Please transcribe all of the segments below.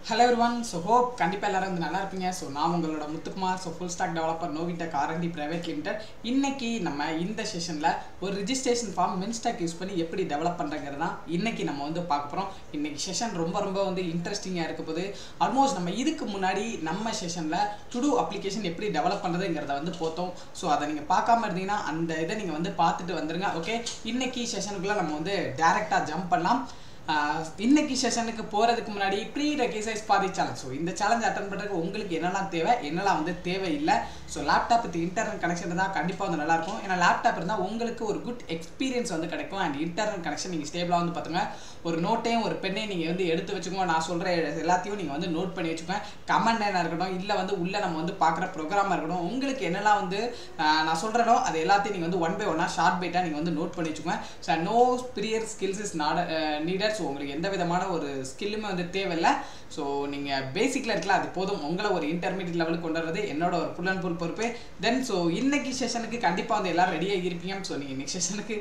hello everyone so hope கண்டிப்பாக எல்லாரும் வந்து நல்லா இருப்பீங்க ஸோ நான் உங்களோட Muthukumar so full stack developer Novitech R and D private limited இன்னைக்கு நம்ம இந்த செஷனில் ஒரு ரிஜிஸ்ட்ரேஷன் ஃபார்ம் மின்ஸ்டாக் யூஸ் பண்ணி எப்படி டெவலப் பண்ணுறங்கிறது தான் இன்னைக்கு நம்ம வந்து பார்க்க போகிறோம் இன்னைக்கு செஷன் ரொம்ப ரொம்ப வந்து இன்ட்ரெஸ்டிங்காக இருக்க போது ஆல்மோஸ்ட் நம்ம இதுக்கு முன்னாடி நம்ம செஷனில் டுடூ அப்ளிகேஷன் எப்படி டெவலப் பண்ணுறதுங்கிறத வந்து பார்த்தோம் ஸோ அதை நீங்கள் பார்க்காம இருந்தீங்கன்னா அந்த இதை நீங்கள் வந்து பார்த்துட்டு வந்துருங்க ஓகே இன்னைக்கு செஷனுக்குள்ளே நம்ம வந்து டேரெக்டாக ஜம்ப் பண்ணலாம் ஆஹ் இன்னைக்கு செஷனுக்கு போகிறதுக்கு முன்னாடி ப்ரீ ரெக்கைசைஸ் பாதி சேலஞ்ச் ஸோ இந்த சேலஞ்ச் அட்டன் பண்ணுறதுக்கு உங்களுக்கு என்னெல்லாம் தேவை என்னெல்லாம் வந்து தேவையில்லை so laptop with internet connection இருந்தால் கண்டிப்பாக வந்து நல்லாயிருக்கும் ஏன்னா லேப்டாப் இருந்தால் உங்களுக்கு ஒரு குட் எக்ஸ்பீரியன்ஸ் வந்து கிடைக்கும் அண்ட் இன்டர்நெட் கனெக்ஷன் நீங்கள் ஸ்டேபிளாக வந்து பார்த்துங்க ஒரு நோட்டையும் ஒரு பெண்ணையும் நீங்கள் வந்து எடுத்து வச்சுக்கோங்க நான் சொல்கிற எல்லாத்தையும் நீங்கள் வந்து நோட் பண்ணி வச்சுக்கோங்க கமெண்ட் என்ன இருக்கட்டும் இல்லை வந்து உள்ளே நம்ம வந்து பார்க்குற ப்ரோக்ராமாக இருக்கட்டும் உங்களுக்கு என்னெல்லாம் வந்து ஆஹ் நான் சொல்கிறனோ அது எல்லாத்தையும் நீங்கள் வந்து ஒன் பை ஒன்னாக ஷார்ட் பைட்டாக நீங்கள் வந்து நோட் பண்ணி வச்சுக்கோங்க so no prior skills is not needed so உங்களுக்கு எந்த விதமான ஒரு ஸ்கில்லுமே வந்து தேவையில்லை ஸோ நீங்கள் பேசிக்கில் இருக்கலாம் அது போதும் உங்களை ஒரு இன்டர்மீடியட் லெவலுக்கு கொண்டு வரது என்னோட ஒரு ஃபுல் அண்ட் ஃபுல் பொறுப்பு தென் ஸோ இன்னைக்கு செஷனுக்கு கண்டிப்பாக வந்து எல்லோரும் ரெடியாக இருப்பீங்க ஸோ நீங்கள் இன்னைக்கு செஷனுக்கு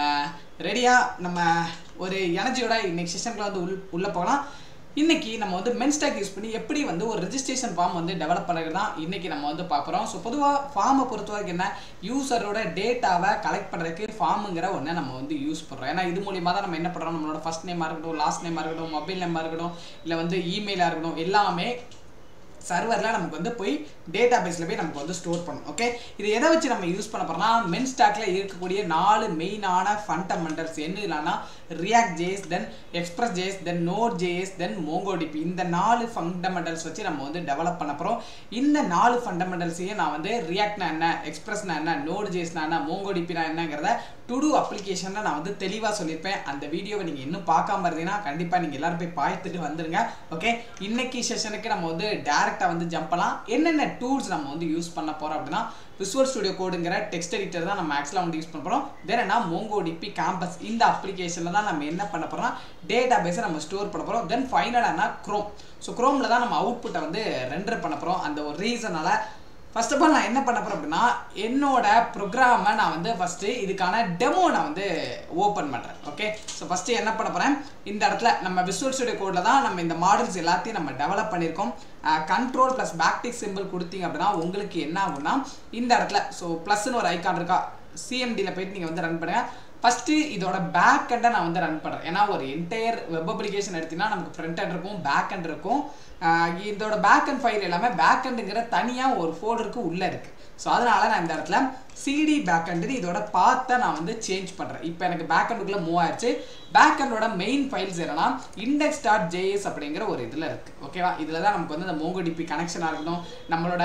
ரெடியாக நம்ம ஒரு எனர்ஜியோட இன்னைக்கு செஷனுக்குள்ள வந்து உள் உள்ளே போகலாம் இன்னைக்கு நம்ம வந்து மென்ஸ்டாக் யூஸ் பண்ணி எப்படி வந்து ஒரு ரெஜிஸ்ட்ரேஷன் ஃபார்ம் வந்து டெவலப் பண்ணுறது தான் இன்னைக்கு நம்ம வந்து பார்க்குறோம் ஸோ பொதுவாக ஃபார்மை பொறுத்த வரைக்கும் என்ன யூசரோட டேட்டாவை கலெக்ட் பண்ணுறதுக்கு ஃபார்முங்கிற ஒன்றை நம்ம வந்து யூஸ் பண்ணுறோம் ஏன்னா இது மூலியமாக தான் நம்ம என்ன பண்ணுறோம் நம்மளோட ஃபர்ஸ்ட் நேமாக இருக்கட்டும் லாஸ்ட் நேமாக இருக்கட்டும் மொபைல் நேமாக இருக்கட்டும் இல்லை வந்து இமெயிலாக இருக்கட்டும் எல்லாமே சர்வரில் நமக்கு வந்து போய் டேட்டா பேஸில் போய் நமக்கு வந்து ஸ்டோர் பண்ணணும் ஓகே இது எதை வச்சு நம்ம யூஸ் பண்ண போகிறோம்னா மென் ஸ்டாக்கில் இருக்கக்கூடிய நாலு மெயினான ஃபண்டமெண்டல்ஸ் என்ன இல்லைனா React JS then Express JS then Node JS then MongoDB இந்த நாலு ஃபண்டமெண்டல்ஸ் வச்சு நம்ம வந்து டெவலப் பண்ண போகிறோம் இந்த நாலு ஃபண்டமெண்டல்ஸையும் நான் வந்து ரியாக்ட்னா என்ன எக்ஸ்பிரஸ்னா என்ன நோட் ஜேஎஸ்னா என்ன மோங்கோடிபினா என்னங்கிறத டு டூ அப்ளிகேஷனில் நான் வந்து தெளிவாக சொல்லியிருப்பேன் அந்த வீடியோவை நீங்கள் இன்னும் பார்க்காம இருந்தீங்கன்னா கண்டிப்பாக நீங்கள் எல்லாரும் போய் பார்த்துட்டு வந்துருங்க ஓகே இன்னைக்கு செஷனுக்கு நம்ம வந்து டேரெக்டாக வந்து ஜம்ப் பண்ணலாம் என்னென்ன டூல்ஸ் நம்ம வந்து யூஸ் பண்ண போகிறோம் அப்படின்னா விசுவல் ஸ்டுடியோ கோடுங்கிற டெக்ஸ்ட் எடிட்டர் தான் நம்ம ஆக்சுவலாக வந்து யூஸ் பண்ண போகிறோம் தென் என்ன மோங்கோ டிபி கேம்பஸ் இந்த அப்ளிகேஷனில் தான் நம்ம என்ன பண்ண போகிறோம்னா டேட்டா பேஸை நம்ம ஸ்டோர் பண்ண போகிறோம் தென் ஃபைனலாக என்ன க்ரோம் ஸோ க்ரோமில் தான் நம்ம அவுட்புட்டை வந்து ரெண்டர் பண்ண போகிறோம் அந்த ஒரு ரீசனால் ஃபர்ஸ்ட் ஆஃப் ஆல் நான் என்ன பண்ண போகிறேன் அப்படின்னா என்னோட ப்ரோக்ராமை நான் வந்து ஃபஸ்ட்டு இதுக்கான டெமோ நான் வந்து ஓப்பன் பண்ணுறேன் ஓகே ஸோ ஃபஸ்ட்டு என்ன பண்ண போகிறேன் இந்த இடத்துல நம்ம விசுவல் ஸ்டுடியோ கோடில் தான் நம்ம இந்த மாடல்ஸ் எல்லாத்தையும் நம்ம டெவலப் பண்ணியிருக்கோம் கண்ட்ரோல் ப்ளஸ் பேக்டிக் சிம்பிள் கொடுத்தீங்க அப்படின்னா உங்களுக்கு என்ன ஆகும்னா இந்த இடத்துல ஸோ ப்ளஸ்ன்னு ஒரு ஐக்கான் இருக்கா சிஎம்டியில் போயிட்டு நீங்கள் வந்து ரன் பண்ணுங்கள் ஃபஸ்ட்டு இதோட பேக் எண்டை நான் வந்து ரன் பண்ணுறேன் ஏன்னா ஒரு என்டையர் வெப் அப்ளிகேஷன் எடுத்தீங்கன்னா நமக்கு ஃப்ரண்ட் எண்ட் இருக்கும் பேக் எண்ட் இருக்கும் இதோட பேக் அண்ட் ஃபைல் எல்லாமே பேக் எண்டுங்கிற தனியாக ஒரு ஃபோல்டருக்கு உள்ளே இருக்குது ஸோ அதனால் நான் இந்த இடத்துல சிடி பேக் எண்டு இதோட பார்த்தை நான் வந்து சேஞ்ச் பண்ணுறேன் இப்போ எனக்கு பேக் எண்டுக்குள்ளே மூவ் ஆயிடுச்சு பேக் எண்டோட மெயின் ஃபைல்ஸ் என்னன்னா இண்டெக்ஸ் டாட் ஜேஎஸ் அப்படிங்கிற ஒரு இதில் இருக்குது ஓகேவா இதில் தான் நமக்கு வந்து இந்த மோங்கோடிபி கனெக்ஷனாக இருக்கட்டும் நம்மளோட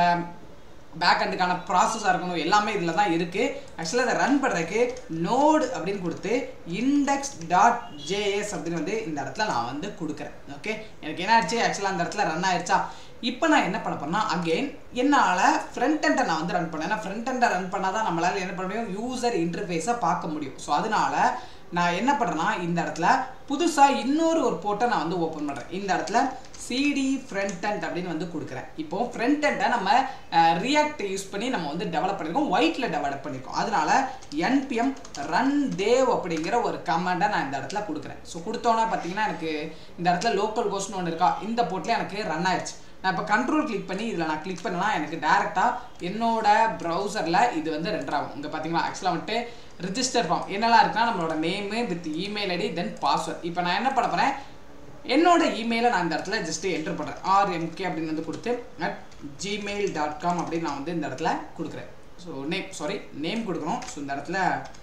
பேக் அண்டுக்கான ப்ராசஸாக இருக்கணும் எல்லாமே இதில் தான் இருக்குது ஆக்சுவலாக அதை ரன் பண்ணுறதுக்கு நோடு அப்படின்னு கொடுத்து இண்டெக்ஸ் டாட் ஜேஎஸ் அப்படின்னு வந்து இந்த இடத்துல நான் வந்து கொடுக்குறேன் ஓகே எனக்கு என்ன ஆச்சு ஆக்சுவலாக அந்த இடத்துல ரன் ஆயிடுச்சா இப்போ நான் என்ன பண்ண போறேன்னா அகெயின் என்னால் ஃப்ரண்ட் எண்டை நான் வந்து ரன் பண்ணேன் ஏன்னா ஃப்ரண்ட் எண்டை ரன் பண்ணால் தான் நம்மளால் என்ன பண்ண முடியும் யூசர் இன்டர்ஃபேஸை பார்க்க முடியும் ஸோ அதனால நான் என்ன பண்ணுறேன்னா இந்த இடத்துல புதுசாக இன்னொரு ஒரு போர்ட்டை நான் வந்து ஓப்பன் பண்ணுறேன் இந்த இடத்துல சிடி ஃப்ரண்ட் அண்ட் அப்படின்னு வந்து கொடுக்குறேன் இப்போ ஃப்ரண்ட் எண்டை நம்ம ரியாக்ட் யூஸ் பண்ணி நம்ம வந்து டெவலப் பண்ணியிருக்கோம் ஒயிட்டில் டெவலப் பண்ணியிருக்கோம் அதனால என்பிஎம் ரன் தேவ் அப்படிங்கிற ஒரு கமெண்டை நான் இந்த இடத்துல கொடுக்குறேன் ஸோ கொடுத்தோன்னா பார்த்தீங்கன்னா எனக்கு இந்த இடத்துல லோக்கல் கோஸ்ட்னு ஒன்று இருக்கா இந்த போர்ட்டில் எனக்கு ரன் ஆயிடுச்சு நான் இப்போ கண்ட்ரோல் கிளிக் பண்ணி இதில் நான் கிளிக் பண்ணனா எனக்கு டேரெக்டாக என்னோட ப்ரௌசரில் இது வந்து ரெண்டர் ஆகும் இங்கே பார்த்தீங்களா ஆக்சுவலாக வந்துட்டு ரிஜிஸ்டர் ஃபார்ம் என்னெல்லாம் இருக்குன்னா நம்மளோட name with email ID then password இப்போ நான் என்ன பண்ண போகிறேன் என்னோட இமெயிலை நான் இந்த இடத்துல ஜஸ்ட் என்டர் பண்ணுறேன் ஆர்எம்கே அப்படின்னு வந்து கொடுத்து அட் ஜிமெயில் டாட் காம் அப்படின்னு நான் வந்து இந்த இடத்துல கொடுக்குறேன் ஸோ நேம் சாரி நேம் கொடுக்கணும் ஸோ இந்த இடத்துல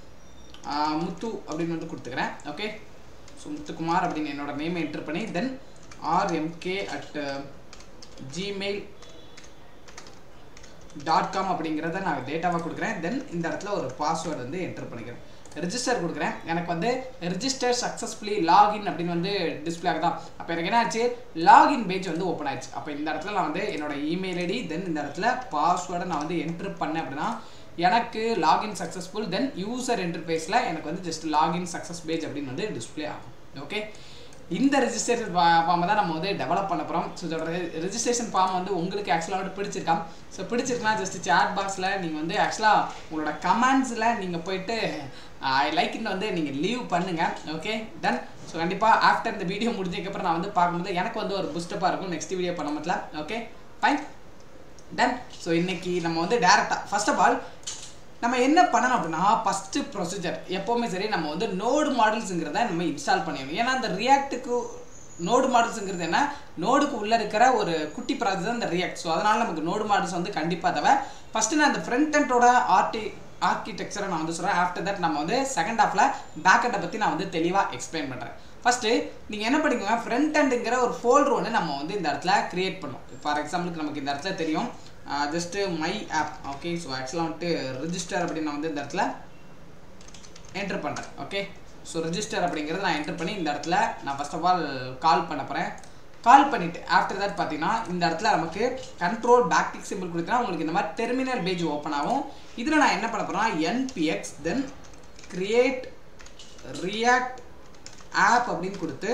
முத்து அப்படின்னு வந்து கொடுத்துக்கிறேன் ஓகே ஸோ முத்துக்குமார் அப்படின்னு என்னோட நேமை என்டர் பண்ணி then RMK at Gmail dot com அப்படிங்கிறத நான் டேட்டாவாக கொடுக்குறேன் தென் இந்த இடத்துல ஒரு பாஸ்வேர்டு வந்து என்டர் பண்ணிக்கிறேன் ரிஜிஸ்டர் கொடுக்குறேன் எனக்கு வந்து ரிஜிஸ்டர் சக்ஸஸ்ஃபுல்லி லாகின் அப்படின்னு வந்து டிஸ்பிளே ஆகுதான் அப்போ எனக்கு என்ன ஆச்சு லாகின் பேஜ் வந்து ஓப்பன் ஆயிடுச்சு அப்போ இந்த இடத்துல நான் வந்து என்னோட இமெயில் ஐடி தென் இந்த இடத்துல பாஸ்வேர்டை நான் வந்து என்ட்ரு பண்ணேன் அப்படின்னா எனக்கு லாகின் சக்ஸஸ்ஃபுல் தென் யூசர் இன்டர்ஃபேஸில் எனக்கு வந்து ஜஸ்ட் லாகின் சக்ஸஸ் பேஜ் அப்படின்னு வந்து டிஸ்பிளே ஆகும் ஓகே இந்த ரெஜிஸ்ட்ரேஷன் ஃபார்மை தான் நம்ம வந்து டெவலப் பண்ண போகிறோம் ஸோ இதோட ரெஜிஸ்ட்ரேஷன் ஃபார்ம் வந்து உங்களுக்கு ஆக்சுவலாக வந்து பிடிச்சிருக்கா ஸோ பிடிச்சிருக்குன்னா ஜஸ்ட் சேட் பாக்ஸில் நீங்கள் வந்து ஆக்சுவலாக உங்களோட கமெண்ட்ஸில் நீங்கள் போயிட்டு ஐ லைக்னு வந்து நீங்கள் லீவ் பண்ணுங்கள் ஓகே டன் ஸோ கண்டிப்பாக ஆஃப்டர் இந்த வீடியோ முடிஞ்சதுக்கப்புறம் நான் வந்து பார்க்கும்போது எனக்கு வந்து ஒரு புஸ்டப்பாக இருக்கும் நெக்ஸ்ட் வீடியோ பண்ண மட்டும் ஓகே ஃபைன் டன் ஸோ இன்னைக்கு நம்ம வந்து டேரெக்டாக ஃபர்ஸ்ட் ஆஃப் ஆல் நம்ம என்ன பண்ணணும் அப்படின்னா ஃபஸ்ட்டு ப்ரொசீஜர் எப்போவுமே சரி நம்ம வந்து நோடு மாடல்ஸுங்கிறத நம்ம இன்ஸ்டால் பண்ணிடணும் ஏன்னா இந்த ரியாக்ட்டுக்கு நோடு மாடல்ஸுங்கிறது என்ன நோடுக்கு உள்ளே இருக்கிற ஒரு குட்டி ப்ராஜெக்ட் தான் இந்த ரியாக்ட் ஸோ அதனால் நமக்கு நோடு மாடல்ஸ் வந்து கண்டிப்பாக தேவை ஃபஸ்ட்டு நான் இந்த ஃப்ரண்ட் அண்டோட ஆர்டி ஆர்கிடெக்சரை நான் வந்து சொல்கிறேன் ஆஃப்டர் தட் நம்ம வந்து செகண்ட் ஹாஃபில் பேக் அண்டை பற்றி நான் வந்து தெளிவாக எக்ஸ்பிளைன் பண்ணுறேன் ஃபஸ்ட்டு நீங்கள் என்ன பண்ணிக்கோங்க ஃப்ரண்ட் அண்டுங்கிற ஒரு ஃபோல்டர் ஒன்று நம்ம வந்து இந்த இடத்துல க்ரியேட் பண்ணோம் ஃபார் எக்ஸாம்பிளுக்கு நமக்கு இந்த இடத்துல தெரியும் just my app okay so ஆக்சுவலாக வந்துட்டு ரிஜிஸ்டர் அப்படின்னு நான் வந்து இந்த இடத்துல என்டர் பண்ணுறேன் ஓகே ஸோ ரிஜிஸ்டர் அப்படிங்கிறத நான் என்டர் பண்ணி இந்த இடத்துல நான் ஃபர்ஸ்ட் ஆஃப் ஆல் கால் பண்ண போகிறேன் கால் பண்ணிவிட்டு ஆஃப்டர் தட் பார்த்தீங்கன்னா இந்த இடத்துல நமக்கு கண்ட்ரோல் பேக்டிக் சிம்பிள் கொடுத்தா உங்களுக்கு இந்த மாதிரி டெர்மினல் பேஜ் ஓப்பன் ஆகும் இதில் நான் என்ன பண்ண போகிறேன்னா NPX then create React app அப்படின்னு கொடுத்து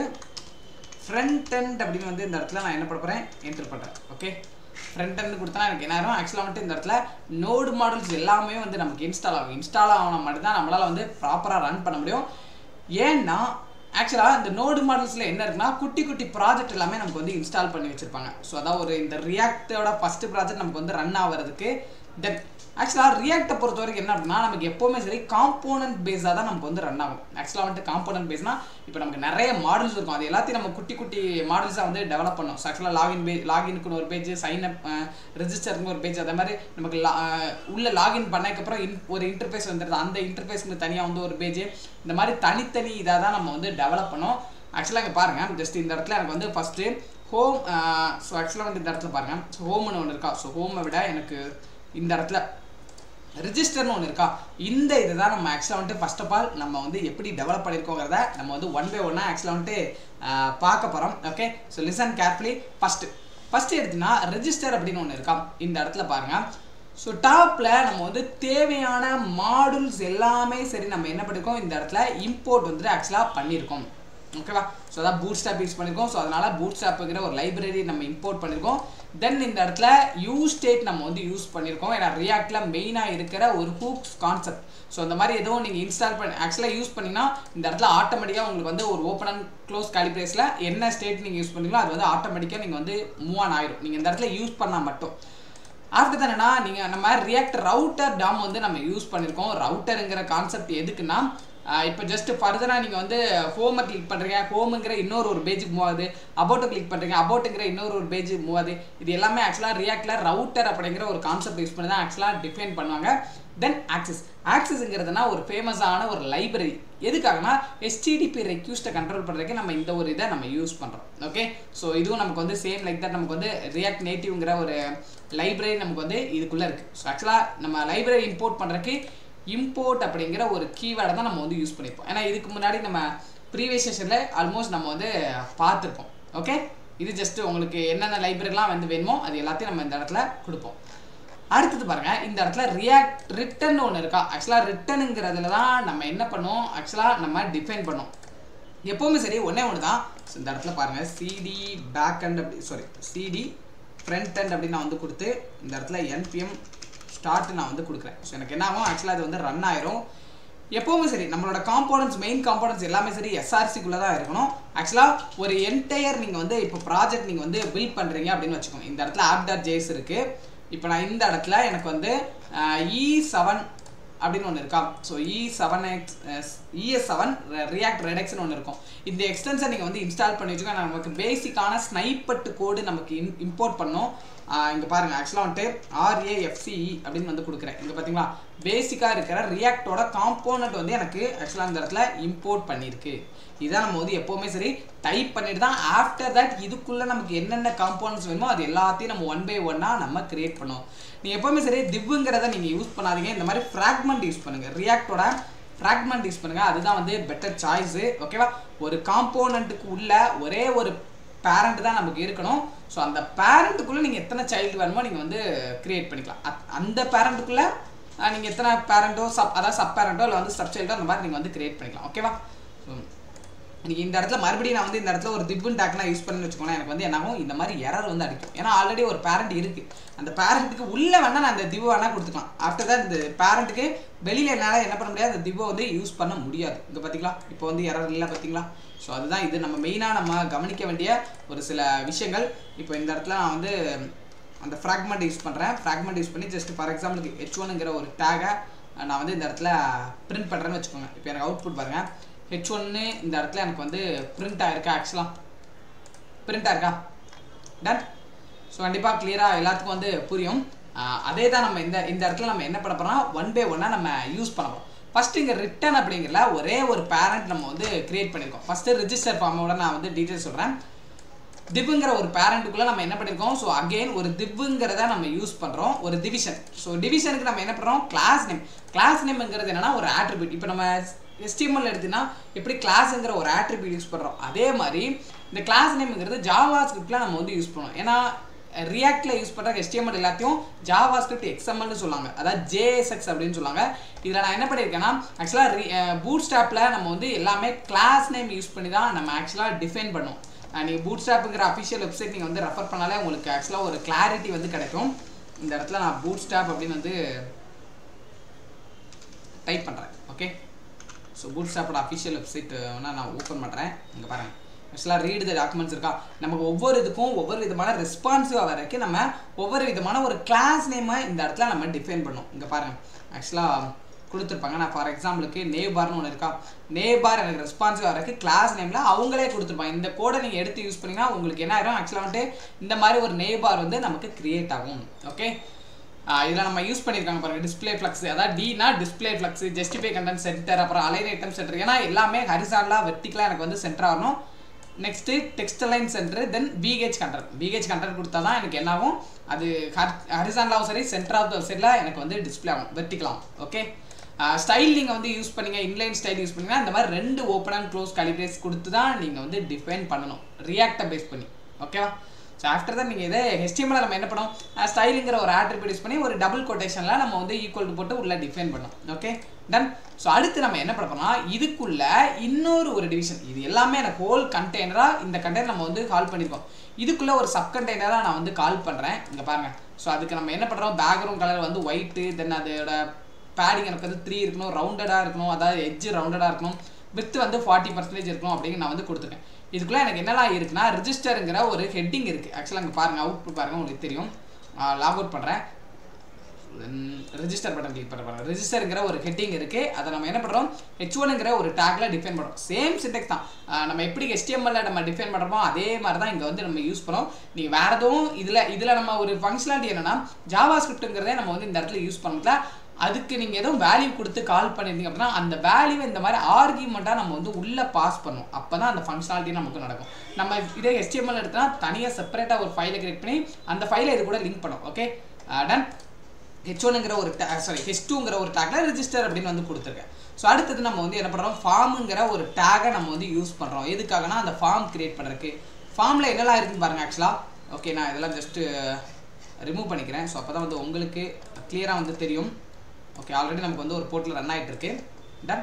ஃப்ரண்ட் அண்ட் அப்படின்னு வந்து இந்த இடத்துல நான் என்ன பண்ண போகிறேன் என்டர் பண்ணுறேன் ஓகே ஃப்ரண்ட் அண்ட் கொடுத்தா எனக்கு என்ன ஆகும் ஆக்சுவலாக வந்துட்டு இந்த இடத்துல நோடு மாடல்ஸ் எல்லாமே வந்து நமக்கு இன்ஸ்டால் ஆகும் இன்ஸ்டால் ஆகணும் மட்டும் தான் நம்மளால் வந்து ப்ராப்பராக ரன் பண்ண முடியும் ஏன்னா ஆக்சுவலாக இந்த நோடு மாடல்ஸில் என்ன இருக்குன்னா குட்டி குட்டி ப்ராஜெக்ட் எல்லாமே நமக்கு வந்து இன்ஸ்டால் பண்ணி வச்சுருப்பாங்க ஸோ அதான் ஒரு இந்த ரியாக்டோட ஃபஸ்ட்டு ப்ராஜெக்ட் நமக்கு வந்து ரன் ஆகிறதுக்கு தென் ஆக்சுவலாக ரியாக்டை பொறுத்த வரைக்கும் என்ன அப்படின்னா நமக்கு எப்போவுமே சரி காம்போனன்ட் பேஸாக தான் நமக்கு வந்து ரன் ஆகும் ஆக்சுவலாக வந்துட்டு காம்போனன்ட் பேஸ்னா இப்போ நமக்கு நிறைய மாடல்ஸ் இருக்கும் அது எல்லாத்தையும் நம்ம குட்டி குட்டி மாடல்ஸாக வந்து டெவலப் பண்ணோம் ஸோ ஆக்சுவலாக லாகின் பேஜ் லாகினுக்குன்னு ஒரு பேஜ் சைன் அப் ரெஜிஸ்டருக்குன்னு ஒரு பேஜ் அதே மாதிரி நமக்கு லா உள்ள லாகின் பண்ணதுக்கப்புறம் இன் ஒரு இன்டர்ஃபேஸ் வந்துடுது அந்த இன்டர்ஃபேஸ்க்கு தனியாக வந்து ஒரு பேஜ் இந்த மாதிரி தனித்தனி இதாக தான் நம்ம வந்து டெவலப் பண்ணோம் ஆக்சுவலாக இங்கே பாருங்கள் ஜஸ்ட் இந்த இடத்துல எனக்கு வந்து ஃபஸ்ட்டு ஹோம் ஸோ ஆக்சுவலாக வந்து இந்த இடத்துல பாருங்கள் ஸோ ஹோம்னு ஒன்று இருக்கா ஸோ ஹோமை விட எனக்கு இந்த இடத்துல ரிஜிஸ்டர்னு ஒன்று இருக்கா இந்த இதை தான் நம்ம ஆக்சுவலாக வந்துட்டு ஃபர்ஸ்ட் ஆஃப் ஆல் நம்ம வந்து எப்படி டெவலப் பண்ணியிருக்கோங்கிறத நம்ம வந்து ஒன் பை ஒன்னாக ஆக்சுவலாக வந்துட்டு பார்க்க போகிறோம் okay so listen carefully first first எடுத்தீங்கன்னா ரெஜிஸ்டர் அப்படின்னு ஒன்று இருக்கா இந்த இடத்துல பாருங்கள் ஸோ டாப்பில் நம்ம வந்து தேவையான மாடுல்ஸ் எல்லாமே சரி நம்ம என்ன பண்ணியிருக்கோம் இந்த இடத்துல இம்போர்ட் வந்துட்டு ஆக்சுவலாக பண்ணியிருக்கோம் ஓகேவா ஸோ அதான் பூட் ஸ்டாப் யூஸ் பண்ணியிருக்கோம் ஸோ அதனால் பூட் ஸ்டாப்புங்கிற ஒரு லைப்ரரி நம்ம இம்போர்ட் பண்ணியிருக்கோம் தென் இந்த இடத்துல யூஸ் ஸ்டேட் நம்ம வந்து யூஸ் பண்ணியிருக்கோம் ஏன்னா ரியாக்டில் மெயினாக இருக்கிற ஒரு ஹூக்ஸ் கான்செப்ட் ஸோ அந்த மாதிரி எதுவும் நீங்கள் இன்ஸ்டால் பண்ணி ஆக்சுவலாக யூஸ் பண்ணிங்கன்னா இந்த இடத்துல ஆட்டோமேட்டிக்காக உங்களுக்கு வந்து ஒரு ஓப்பன் அண்ட் க்ளோஸ் காலிபிரேஸில் என்ன ஸ்டேட் நீங்கள் யூஸ் பண்ணீங்களோ அது வந்து ஆட்டோமேட்டிக்காக நீங்கள் வந்து மூவ் ஆன் ஆயிடும் நீங்கள் இந்த இடத்துல யூஸ் பண்ணால் மட்டும் ஆஃப்டர் தானேனா நீங்கள் நம்ம ரியாக்ட் ரவுட்டர் டாம் வந்து நம்ம யூஸ் பண்ணியிருக்கோம் ரவுட்டருங்கிற கான்செப்ட் எதுக்குன்னா இப்போ ஜஸ்ட் ஃபர்தராக நீங்கள் வந்து ஹோமை கிளிக் பண்ணுறீங்க ஹோமுங்கிற இன்னொரு ஒரு பேஜுக்கு மூவ் ஆகுது அபவுட்டை கிளிக் பண்ணுறீங்க அபவுட்டுங்கிற இன்னொரு ஒரு பேஜ் மூவ் ஆகுது இது எல்லாமே ஆக்சுவலாக ரியாக்டில் ரவுட்டர் அப்படிங்கிற ஒரு கான்செப்ட் யூஸ் பண்ணி தான் ஆக்சுவலாக டிஃபைன் பண்ணுவாங்க தென் ஆக்சஸ் ஆக்சஸ்ங்கிறதுனா ஒரு ஃபேமஸான ஒரு லைப்ரரி எதுக்காகனா எஸ்டிடிபி ரெக்யூஸ்ட்டை கண்ட்ரோல் பண்ணுறதுக்கு நம்ம இந்த ஒரு இதை நம்ம யூஸ் பண்ணுறோம் ஓகே ஸோ இதுவும் நமக்கு வந்து சேம் லைக் தட் நமக்கு வந்து ரியாக்ட் நேட்டிவ்ங்கிற ஒரு லைப்ரரி நமக்கு வந்து இதுக்குள்ளே இருக்குது ஸோ ஆக்சுவலாக நம்ம லைப்ரரி இம்போர்ட் பண்ணுறதுக்கு இம்போர்ட் அப்படிங்கிற ஒரு கீவேர்டை தான் நம்ம வந்து யூஸ் பண்ணியிருப்போம் ஏன்னா இதுக்கு முன்னாடி நம்ம ப்ரீவியஸ் செஷனில் ஆல்மோஸ்ட் நம்ம வந்து பார்த்துருப்போம் ஓகே இது ஜஸ்ட் உங்களுக்கு என்னென்ன லைப்ரரிலாம் வந்து வேணுமோ அது எல்லாத்தையும் நம்ம இந்த இடத்துல கொடுப்போம் அடுத்தது பாருங்க இந்த இடத்துல ரியாக்ட் ரிட்டன் ஒன்று இருக்கா ஆக்சுவலாக ரிட்டனுங்கிறதுல தான் நம்ம என்ன பண்ணோம் ஆக்சுவலாக நம்ம டிஃபைன் பண்ணோம் எப்போவுமே சரி ஒன்றே ஒன்று தான் ஸோ இந்த இடத்துல பாருங்கள் சிடி பேக் அண்ட் அப்படி சாரி சிடி ஃப்ரண்ட் அண்ட் அப்படின்னு நான் வந்து கொடுத்து இந்த இடத்துல என்பிஎம் ஸ்டார்ட் நான் வந்து கொடுக்குறேன் ஸோ எனக்கு என்ன ஆகும் ஆக்சுவலாக இது வந்து ரன் ஆயிரும் எப்போவுமே சரி நம்மளோட காம்போனன்ட்ஸ் மெயின் காம்போனன்ட்ஸ் எல்லாமே சரி எஸ்ஆர்சிக்குள்ளே தான் இருக்கணும் ஆக்சுவலாக ஒரு என்டையர் நீங்கள் வந்து இப்போ ப்ராஜெக்ட் நீங்கள் வந்து பில்ட் பண்ணுறீங்க அப்படின்னு வச்சுக்கோங்க இந்த இடத்துல ஆப் டாட் ஜேஸ் இருக்குது இப்போ நான் இந்த இடத்துல எனக்கு வந்து இ செவன் அப்படின்னு ஒன்று இருக்கா so E seven X ES seven React ரெடக்ஸ்னு ஒன்று இருக்கும் இந்த எக்ஸ்டென்ஷன் நீங்கள் வந்து இன்ஸ்டால் பண்ணி வச்சுக்கோங்க நமக்கு பேசிக்கான ஸ்னைப்பட்டு கோடு நமக்கு இன் இம்போர்ட் பண்ணோம் இங்கே பாருங்கள் ஆக்சுவலாக வந்துட்டு ஆர்ஏஎஃப்சிஇ அப்படின்னு வந்து கொடுக்குறேன் இங்கே பார்த்தீங்களா பேசிக்காக இருக்கிற ரியாக்டோட காம்போனண்ட் வந்து எனக்கு ஆக்சுவலாக இந்த இடத்துல இம்போர்ட் பண்ணியிருக்கு இதான் நம்ம வந்து எப்போவுமே சரி டைப் பண்ணிட்டு தான் ஆஃப்டர் தட் இதுக்குள்ளே நமக்கு என்னென்ன காம்போனன்ட்ஸ் வேணுமோ அது எல்லாத்தையும் நம்ம ஒன் பை ஒன்னாக நம்ம கிரியேட் பண்ணுவோம் நீங்கள் எப்போவுமே சரி திவ்வுங்கிறத நீங்கள் யூஸ் பண்ணாதீங்க இந்த மாதிரி ஃப்ராக்மெண்ட் யூஸ் பண்ணுங்கள் ரியாக்டோட ஃப்ராக்மெண்ட் யூஸ் பண்ணுங்கள் அதுதான் வந்து பெட்டர் சாய்ஸு ஓகேவா ஒரு காம்போனண்ட்டுக்கு உள்ள ஒரே ஒரு பேரண்ட் தான் நமக்கு இருக்கணும் ஸோ அந்த பேரண்ட்டுக்குள்ளே நீங்கள் எத்தனை சைல்டு வேணுமோ நீங்கள் வந்து க்ரியேட் பண்ணிக்கலாம் அத்- அந்த பேரண்ட்டுக்குள்ளே நீங்கள் எத்தனை பேரண்ட்டோ சப் அதாவது சப் பேரண்ட்டோ இல்லை வந்து சப் சைல்டோ அந்த மாதிரி நீங்கள் வந்து க்ரியேட் பண்ணிக்கலாம் ஓகேவா ஸோ நீங்கள் இந்த இடத்துல மறுபடியும் நான் வந்து இந்த இடத்துல ஒரு திப்புன் டேக்னா யூஸ் பண்ணி வச்சுக்கோங்களேன் எனக்கு வந்து என்னாகும் இந்த மாதிரி எரர் வந்து அடிக்கும் ஏன்னா ஆல்ரெடி ஒரு பேரண்ட் இருக்குது அந்த பேரண்ட்டுக்கு உள்ளே வேணால் நான் அந்த திவு வேணால் கொடுத்துக்கலாம் ஆஃப்டர் தான் இந்த பேரண்ட்டுக்கு வெளியில் என்னால் என்ன பண்ண முடியாது அந்த திவை வந்து யூஸ் பண்ண முடியாது இங்கே பார்த்தீங்களா இப்போ வந்து எரர் இல்லை பார்த்தீங்களா ஸோ அதுதான் இது நம்ம மெயினாக நம்ம கவனிக்க வேண்டிய ஒரு சில விஷயங்கள் இப்போ இந்த இடத்துல நான் வந்து அந்த ஃப்ராக்மெண்ட் யூஸ் பண்ணுறேன் ஃப்ராக்மெண்ட் யூஸ் பண்ணி ஜஸ்ட் ஃபார் எக்ஸாம்பிளுக்கு ஹெச் ஒனுங்கிற ஒரு டேகை நான் வந்து இந்த இடத்துல பிரிண்ட் பண்ணுறேன்னு வச்சுக்கோங்க இப்போ எனக்கு அவுட்புட் பாருங்கள் ஹெச் ஒன்று இந்த இடத்துல எனக்கு வந்து பிரிண்ட் ஆயிருக்கா ஆக்சுவலாக பிரிண்ட் ஆயிருக்கா டன் ஸோ கண்டிப்பாக கிளியராக எல்லாத்துக்கும் வந்து புரியும் ஆஹ் அதே தான் நம்ம இந்த இந்த இடத்துல நம்ம என்ன பண்ண போகிறோம் ஒன் பை ஒன்னாக நம்ம யூஸ் பண்ண போகிறோம் ஃபஸ்ட்டு இங்கே ரிட்டன் அப்படிங்கிறல ஒரே ஒரு பேரண்ட் நம்ம வந்து கிரியேட் பண்ணியிருக்கோம் ஃபஸ்ட்டு ரிஜிஸ்டர் ஃபார்மோட நான் வந்து டீட்டெயில் சொல்கிறேன் திவ்ங்கிற ஒரு பேரண்ட்டுக்குள்ளே நம்ம என்ன பண்ணியிருக்கோம் ஸோ அகெயின் ஒரு திவ்ங்கிறத நம்ம யூஸ் பண்ணுறோம் ஒரு டிவிஷன் ஸோ டிவிஷனுக்கு நம்ம என்ன பண்ணுறோம் கிளாஸ் நேம் கிளாஸ் நேம்ங்கிறது என்னன்னா ஒரு ஆட்ரிபியூட் இப்போ நம்ம எஸ்டிஎம்எல் எடுத்தீங்கன்னா எப்படி கிளாஸுங்கிற ஒரு ஆட்ரிபியூட் யூஸ் பண்ணுறோம் அதே மாதிரி இந்த கிளாஸ் நேம்ங்கிறது ஜாவா ஸ்கிரிப்டில் நம்ம வந்து யூஸ் பண்ணுவோம் ஏன்னா ரியாக்ட்ல யூஸ் பண்ணுற HTML எல்லாத்தையும் ஜாவா ஸ்கிரிப்ட் எக்ஸ்எம்எல்னு சொல்லுவாங்க அதாவது ஜேஎஸ்எக்ஸ் அப்படின்னு சொல்லுவாங்க இதில் நான் என்ன பண்ணியிருக்கேன்னா ஆக்சுவலாக பூட் ஸ்டாப்பில் நம்ம வந்து எல்லாமே கிளாஸ் நேம் யூஸ் பண்ணி தான் நம்ம ஆக்சுவலாக டிஃபைன் பண்ணுவோம் நீங்கள் பூட் ஸ்டாப்புங்கிற அஃபிஷியல் வெப்சைட் நீங்கள் வந்து ரெஃபர் பண்ணாலே உங்களுக்கு ஆக்சுவலாக ஒரு கிளாரிட்டி வந்து கிடைக்கும் இந்த இடத்துல நான் பூட் ஸ்டாப் அப்படின்னு வந்து டைப் பண்ணுறேன் ஓகே ஸோ பூட் ஸ்டாப்போட அஃபிஷியல் வெப்சைட் வேணால் நான் ஓப்பன் பண்ணுறேன் இங்கே பாருங்கள் ஆக்சுவலாக ரீடு த டாக்குமெண்ட்ஸ் இருக்கா நமக்கு ஒவ்வொரு இதுக்கும் ஒவ்வொரு விதமான ரெஸ்பான்சிவாக வரைக்கும் நம்ம ஒவ்வொரு விதமான ஒரு கிளாஸ் நேமை இந்த இடத்துல நம்ம டிஃபைன் பண்ணோம் இங்கே பாருங்கள் ஆக்சுவலாக கொடுத்துருப்பாங்க நான் ஃபார் எக்ஸாம்பிளுக்கு நேபார்னு ஒன்று இருக்கா நேபார் எனக்கு ரெஸ்பான்சிவாக வரைக்கும் கிளாஸ் நேமில் அவங்களே கொடுத்துருப்பாங்க இந்த கோடை நீங்கள் எடுத்து யூஸ் பண்ணிங்கன்னா உங்களுக்கு என்ன ஆயிரும் ஆக்சுவலாக வந்துட்டு இந்த மாதிரி ஒரு நேபார் வந்து நமக்கு கிரியேட் ஆகும் ஓகே இதில் நம்ம யூஸ் பண்ணியிருக்காங்க பாருங்க டிஸ்ப்ளே ஃப்ளக்ஸ் அதாவது டினா display flex justify content center அப்புறம் அலைன் ஐட்டம் சென்டர் ஏன்னா எல்லாமே ஹரிசான்லாம் வெர்டிக்கலாக எனக்கு வந்து சென்டர் ஆகணும் next text line center then PH content PH content கொடுத்தா தான் எனக்கு என்ன ஆகும் அது ஹரிசான்லாவும் சரி சென்டர் ஆஃப் த சைடில் எனக்கு வந்து டிஸ்ப்ளே ஆகும் வெர்டிக்கலாம் ஓகே ஸ்டைல் நீங்கள் வந்து யூஸ் பண்ணீங்க இன்லைன் ஸ்டைல் யூஸ் பண்ணீங்கன்னா இந்த மாதிரி ரெண்டு ஓப்பன் அண்ட் க்ளோஸ் கலிபிரேஸ் கொடுத்து தான் நீங்கள் வந்து டிஃபைன் பண்ணணும் ரியாக்டை பேஸ் பண்ணி ஓகேவா ஸோ ஆஃப்டர் தான் நீங்கள் இதே HTML நம்ம என்ன பண்ணோம் ஸ்டைலுங்கிற ஒரு ஆட்ரிபியூட் யூஸ் பண்ணி ஒரு டபுள் கொட்டேஷனில் நம்ம வந்து ஈக்குவல் டு போட்டு உள்ளே டிஃபைன் பண்ணோம் ஓகே டன் ஸோ அடுத்து நம்ம என்ன பண்ண போறோம்னா இதுக்குள்ள இன்னொரு ஒரு டிவிஷன் இது எல்லாமே எனக்கு ஹோல் கண்டெய்னராக இந்த கண்டெய்னர் நம்ம வந்து கால் பண்ணியிருக்கோம் இதுக்குள்ள ஒரு சப் கண்டெய்னராக நான் வந்து கால் பண்ணுறேன் இங்கே பாருங்க ஸோ அதுக்கு நம்ம என்ன பண்ணுறோம் பேக்ரவுண்ட் கலர் வந்து ஒயிட்டு தென் அதோட பேடிங் எனக்கு வந்து த்ரீ இருக்கணும் ரவுண்டடாக இருக்கணும் அதாவது எட்ஜ் ரவுண்டடாக இருக்கணும் வித் வந்து ஃபார்ட்டி பர்சன்டேஜ் இருக்கணும் அப்படின்னு நான் வந்து கொடுத்துருக்கேன் இதுக்குள்ளே எனக்கு என்னெல்லாம் இருக்குன்னா ரிஜிஸ்டருங்கிற ஒரு ஹெட்டிங் இருக்குது ஆக்சுவலாக அங்கே பாருங்கள் அவுட் பாருங்கள் உங்களுக்கு தெரியும் லாக் அவுட் பண்ணுறேன் ரெஜிஸ்டர் பட்டன் கிளிக் பண்ண பாருங்க ரெஜிஸ்டருங்கிற ஒரு ஹெட்டிங் இருக்கு அதை நம்ம என்ன பண்றோம் ஹெச் ஒனுங்கிற ஒரு டேக்ல டிஃபைன் பண்றோம் சேம் சிண்டெக்ஸ் தான் ஆஹ் நம்ம எப்படி HTML ல நம்ம டிஃபைன் பண்றோமோ அதே மாதிரி தான் இங்க வந்து நம்ம யூஸ் பண்ணோம் நீங்க வேற எதுவும் இதுல இதுல நம்ம ஒரு ஃபங்க்ஷனாலிட்டி என்னன்னா ஜாவா ஸ்கிரிப்ட்ங்கிறதே நம்ம வந்து இந்த இடத்துல யூஸ் பண்ணல அதுக்கு நீங்கள் எதுவும் வேல்யூ கொடுத்து கால் பண்ணியிருந்தீங்க அப்படின்னா அந்த வேல்யூ இந்த மாதிரி ஆர்கியூமெண்ட்டாக நம்ம வந்து உள்ளே பாஸ் பண்ணுவோம் அப்போ தான் அந்த ஃபங்க்ஷனாலிட்டி நமக்கு நடக்கும் நம்ம இதே HTML எடுத்தா தனியாக செப்பரேட்டாக ஒரு ஃபைலை கிரியேட் பண்ணி அந்த ஃபைலை இது கூட லிங்க் பண்ணும் ஓகே டன் ஹெச் ஒனுங்கிற ஒரு சாரி ஹெச் டூங்கிற ஒரு டேக்ல ரெஜிஸ்டர் அப்படின்னு வந்து கொடுத்துருக்கேன் ஸோ அடுத்தது நம்ம வந்து என்ன பண்ணுறோம் ஃபார்முங்கிற ஒரு டேகை நம்ம வந்து யூஸ் பண்ணுறோம் எதுக்காகனா அந்த ஃபார்ம் கிரியேட் பண்ணுறதுக்கு ஃபார்மில் என்னெல்லாம் இருக்குன்னு பாருங்கள் ஆக்சுவலாக ஓகே நான் இதெல்லாம் ஜஸ்ட்டு ரிமூவ் பண்ணிக்கிறேன் ஸோ அப்போ தான் வந்து உங்களுக்கு கிளியராக வந்து தெரியும் ஓகே ஆல்ரெடி நமக்கு வந்து ஒரு போர்ட்டில் ரன் ஆகிட்டு இருக்கு டன்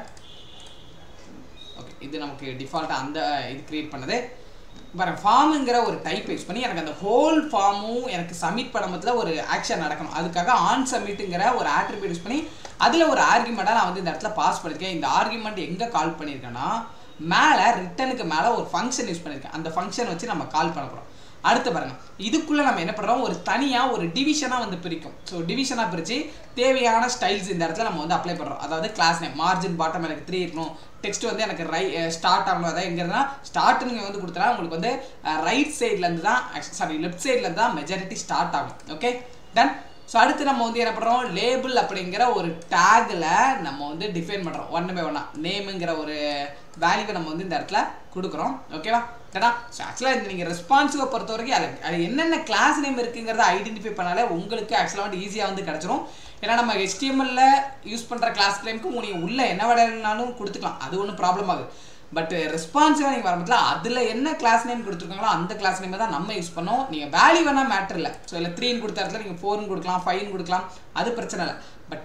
ஓகே இது நமக்கு டிஃபால்ட்டாக அந்த இது கிரியேட் பண்ணது பாருங்க ஃபார்முங்கிற ஒரு டைப் யூஸ் பண்ணி எனக்கு அந்த ஹோல் ஃபார்மும் எனக்கு சப்மிட் பண்ணும்போதுல ஒரு ஆக்ஷன் நடக்கணும் அதுக்காக ஆன் சப்மிட்டுங்கிற ஒரு ஆட்ரிபியூட் யூஸ் பண்ணி அதில் ஒரு ஆர்குமெண்ட்டாக நான் வந்து இந்த இடத்துல பாஸ் பண்ணியிருக்கேன் இந்த ஆர்குமெண்ட் எங்கே கால் பண்ணியிருக்கேன்னா மேலே ரிட்டனுக்கு மேலே ஒரு ஃபங்க்ஷன் யூஸ் பண்ணியிருக்கேன் அந்த ஃபங்க்ஷன் வச்சு நம்ம கால் பண்ண போகிறோம் அடுத்து பாருங்க இதுக்குள்ள நம்ம என்ன பண்றோம் ஒரு தனியா ஒரு டிவிஷனா வந்து பிரிக்கும் ஸோ டிவிஷனா பிரிச்சு தேவையான ஸ்டைல்ஸ் இந்த இடத்துல நம்ம வந்து அப்ளை பண்றோம் அதாவது கிளாஸ் நேம் மார்ஜின் பாட்டம் எனக்கு த்ரீ இருக்கணும் டெக்ஸ்ட் வந்து எனக்கு ரை ஸ்டார்ட் ஆகணும் அதாவது எங்கிறதுனா ஸ்டார்ட் நீங்கள் வந்து கொடுத்தா உங்களுக்கு வந்து ரைட் சைட்லேருந்து தான் சாரி லெஃப்ட் சைட்லேருந்து தான் மெஜாரிட்டி ஸ்டார்ட் ஆகும் ஓகே டன் ஸோ அடுத்து நம்ம வந்து என்ன பண்ணுறோம் லேபிள் அப்படிங்கிற ஒரு டேக்கில் நம்ம வந்து டிஃபைன் பண்ணுறோம் ஒன்று பை ஒன்றா நேமுங்கிற ஒரு வேல்யூவை நம்ம வந்து இந்த இடத்துல கொடுக்குறோம் ஓகேவா கேட்டா ஸோ ஆக்சுவலாக இந்த நீங்கள் ரெஸ்பான்சிவை பொறுத்த வரைக்கும் அது அது என்னென்ன கிளாஸ் நேம் இருக்குங்கிறத ஐடென்டிஃபை பண்ணாலே உங்களுக்கு ஆக்சுவலாக வந்து ஈஸியாக வந்து கிடச்சிரும் ஏன்னா நம்ம HTML-ல யூஸ் பண்ணுற கிளாஸ் நேமுக்கு நீங்கள் உள்ள என்ன வேலைனாலும் கொடுத்துக்கலாம் அது ஒன்றும் ப்ராப்ளம் ஆகுது பட் ரெஸ்பான்சிவாக நீங்கள் வரும்போது அதில் என்ன கிளாஸ் நேம் கொடுத்துருக்காங்களோ அந்த கிளாஸ் நேம் தான் நம்ம யூஸ் பண்ணோம் நீங்கள் வேல்யூ வேணால் மேட்டர் இல்லை ஸோ இல்லை த்ரீன்னு கொடுத்த இடத்துல நீங்கள் ஃபோர்னு கொடுக்கலாம் ஃபைவ்னு கொடுக்கலாம் அது பிரச்சனை இல்லை பட்டு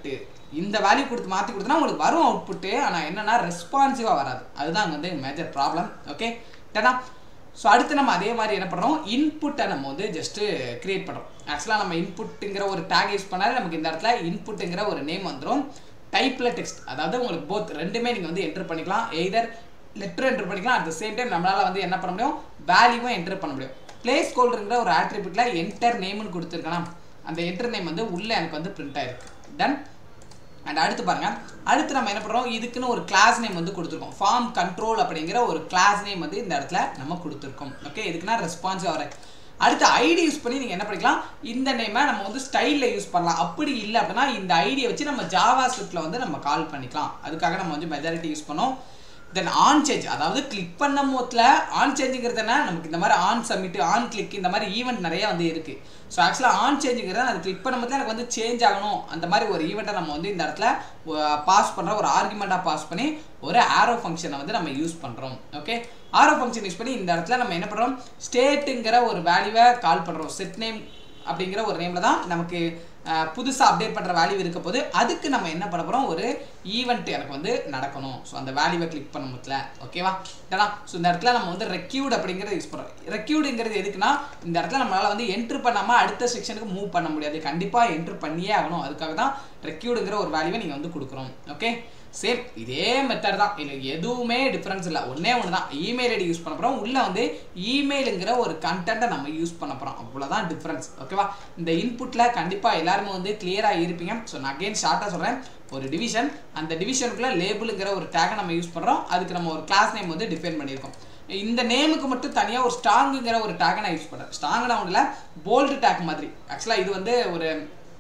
இந்த வேல்யூ கொடுத்து மாற்றி கொடுத்தனா உங்களுக்கு வரும் அவுட்புட்டு ஆனால் என்னன்னா ரெஸ்பான்சிவாக வராது அதுதான் அங்கே வந்து மேஜர் ப்ராப்ளம் ஓகே டேனா ஸோ அடுத்து நம்ம அதே மாதிரி என்ன பண்ணுறோம் இன்புட்டை நம்ம வந்து ஜஸ்ட்டு கிரியேட் பண்ணுறோம் ஆக்சுவலாக நம்ம இன்புட்டுங்கிற ஒரு டேக் யூஸ் பண்ணாலே நமக்கு இந்த இடத்துல இன்புட்டுங்கிற ஒரு நேம் வந்துடும் டைப்பில் டெக்ஸ்ட் அதாவது உங்களுக்கு போத் ரெண்டுமே நீங்கள் வந்து என்டர் பண்ணிக்கலாம் எய்தர் லெட்டர் என்டர் பண்ணிக்கலாம் அட் த சேம் டைம் நம்மளால் வந்து என்ன பண்ண முடியும் வேல்யூவும் என்டர் பண்ண முடியும் பிளேஸ் கோல்டுங்கிற ஒரு ஆட்ரிபியூட்ல என்டர் நேம்னு கொடுத்துருக்கலாம் அந்த என்டர் நேம் வந்து உள்ளே எனக்கு வந்து பிரிண்ட் ஆயிருக்கு தென் அண்ட் அடுத்து பாருங்க அடுத்து நம்ம என்ன பண்ணுறோம் இதுக்குன்னு ஒரு கிளாஸ் நேம் வந்து கொடுத்துருக்கோம் ஃபார்ம் கண்ட்ரோல் அப்படிங்கிற ஒரு கிளாஸ் நேம் வந்து இந்த இடத்துல நம்ம கொடுத்துருக்கோம் ஓகே இதுக்குன்னா ரெஸ்பான்ஸ் ஆகிற அடுத்து ஐடி யூஸ் பண்ணி நீங்கள் என்ன பண்ணிக்கலாம் இந்த நேமை நம்ம வந்து ஸ்டைலில் யூஸ் பண்ணலாம் அப்படி இல்லை அப்படின்னா இந்த ஐடியை வச்சு நம்ம ஜாவா ஸ்கிரிப்டில் வந்து நம்ம கால் பண்ணிக்கலாம் அதுக்காக நம்ம வந்து மெஜாரிட்டி யூஸ் பண்ணோம் தென் ஆன் சேஞ்ச் அதாவது கிளிக் பண்ண போதில் ஆன் சேஞ்சுங்கிறது என்ன நமக்கு இந்த மாதிரி ஆன் சப்மிட் ஆன் கிளிக் இந்த மாதிரி ஈவெண்ட் நிறைய வந்து இருக்கு ஸோ ஆக்சுவலாக ஆன் சேஞ்சுங்கிறது அது கிளிக் பண்ணும் போது எனக்கு வந்து சேஞ்ச் ஆகணும் அந்த மாதிரி ஒரு ஈவெண்ட்டை நம்ம வந்து இந்த இடத்துல பாஸ் பண்ணுற ஒரு ஆர்குமெண்ட்டாக பாஸ் பண்ணி ஒரு ஆரோ ஃபங்க்ஷனை வந்து நம்ம யூஸ் பண்ணுறோம் ஓகே ஆரோ ஃபங்க்ஷன் யூஸ் பண்ணி இந்த இடத்துல நம்ம என்ன பண்ணுறோம் ஸ்டேட்டுங்கிற ஒரு வேல்யூவை கால் பண்ணுறோம் செட் நேம் அப்படிங்கிற ஒரு நேமில் தான் நமக்கு புதுசாக அப்டேட் பண்ணுற வேல்யூ இருக்க போது அதுக்கு நம்ம என்ன பண்ண போகிறோம் ஒரு ஈவெண்ட் எனக்கு வந்து நடக்கணும் ஸோ அந்த வேல்யூவை கிளிக் பண்ண முடியல ஓகேவா ஏன்னா ஸோ இந்த இடத்துல நம்ம வந்து ரெக்யூட் அப்படிங்கிறத யூஸ் பண்ணுறோம் ரெக்யூடுங்கிறது எதுக்குன்னா இந்த இடத்துல நம்மளால் வந்து என்ட்ரு பண்ணாமல் அடுத்த செக்ஷனுக்கு மூவ் பண்ண முடியாது கண்டிப்பாக என்ட்ரு பண்ணியே ஆகணும் அதுக்காக தான் ரெக்யூடுங்கிற ஒரு வேல்யூவை நீங்கள் வந்து கொடுக்குறோம் ஓகே சேம் இதே மெத்தட் தான் இல்லை எதுவுமே டிஃப்ரென்ஸ் இல்லை ஒன்றே ஒன்று தான் இமெயில் ஐடி யூஸ் பண்ண போகிறோம் உள்ளே வந்து இமெயிலுங்கிற ஒரு கண்டென்ட்டை நம்ம யூஸ் பண்ண போகிறோம் அவ்வளோதான் டிஃப்ரென்ஸ் ஓகேவா இந்த இன்புட்டில் கண்டிப்பாக எல்லாருமே வந்து கிளியராக இருப்பீங்க ஸோ நான் அகெயின் ஷார்ட்டாக சொல்கிறேன் ஒரு டிவிஷன் அந்த டிவிஷனுக்குள்ளே லேபிளுங்கிற ஒரு டேகை நம்ம யூஸ் பண்ணுறோம் அதுக்கு நம்ம ஒரு கிளாஸ் நேம் வந்து டிஃபைன் பண்ணியிருக்கோம் இந்த நேமுக்கு மட்டும் தனியாக ஒரு ஸ்ட்ராங்குங்கிற ஒரு டேகை நான் யூஸ் பண்ணுறேன் ஸ்ட்ராங்னா ஒன்றில் போல்டு டேக் மாதிரி ஆக்சுவலாக இது வந்து ஒரு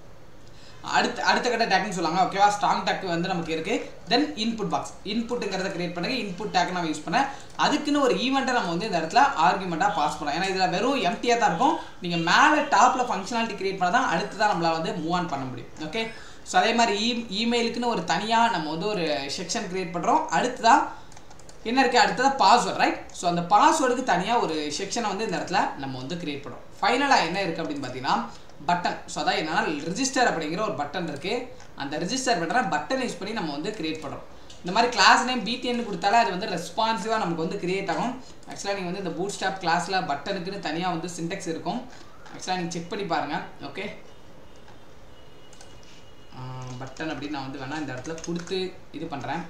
அடுத்த அடுத்த கட்ட டேக்னு சொல்லுவாங்க ஓகேவா ஸ்ட்ராங் டேக் வந்து நமக்கு இருக்கு தென் இன்புட் பாக்ஸ் இன்புட்டுங்கிறத கிரியேட் பண்ணுங்க இன்புட் டேக் நம்ம யூஸ் பண்ணேன் அதுக்குன்னு ஒரு ஈவெண்ட்டை நம்ம வந்து இந்த இடத்துல ஆர்குமெண்ட்டாக பாஸ் பண்ணலாம் ஏன்னா இதில் வெறும் எம்டியாக தான் இருக்கும் நீங்கள் மேலே டாப்பில் ஃபங்க்ஷனாலிட்டி கிரியேட் பண்ணால் தான் அடுத்து தான் நம்மளால் வந்து மூவ் ஆன் பண்ண முடியும் ஓகே ஸோ அதே மாதிரி இ இமெயிலுக்குன்னு ஒரு தனியாக நம்ம வந்து ஒரு செக்ஷன் கிரியேட் பண்ணுறோம் அடுத்ததான் என்ன இருக்குது அடுத்ததாக பாஸ்வேர்ட் ரைட் ஸோ அந்த பாஸ்வேர்டுக்கு தனியாக ஒரு செக்ஷனை வந்து இந்த இடத்துல நம்ம வந்து கிரியேட் பண்ணுறோம் ஃபைனலாக என்ன இருக்குது அப்படின்னு பார்த்தீங்கன்னா பட்டன் ஸோ அதான் என்னன்னா ரிஜிஸ்டர் அப்படிங்கிற ஒரு பட்டன் இருக்குது அந்த ரிஜிஸ்டர் பட்டனை பட்டன் யூஸ் பண்ணி நம்ம வந்து கிரியேட் பண்ணுறோம் இந்த மாதிரி கிளாஸ் நேம் பிடிஎன் கொடுத்தாலே அது வந்து ரெஸ்பான்சிவாக நமக்கு வந்து கிரியேட் ஆகும் ஆக்சுவலாக நீங்கள் வந்து இந்த பூட் ஸ்டாப் கிளாஸில் பட்டனுக்குன்னு தனியாக வந்து சின்டெக்ஸ் இருக்கும் ஆக்சுவலாக நீங்கள் செக் பண்ணி பாருங்கள் ஓகே பட்டன் அப்படின்னு நான் வந்து வேணால் இந்த இடத்துல கொடுத்து இது பண்ணுறேன்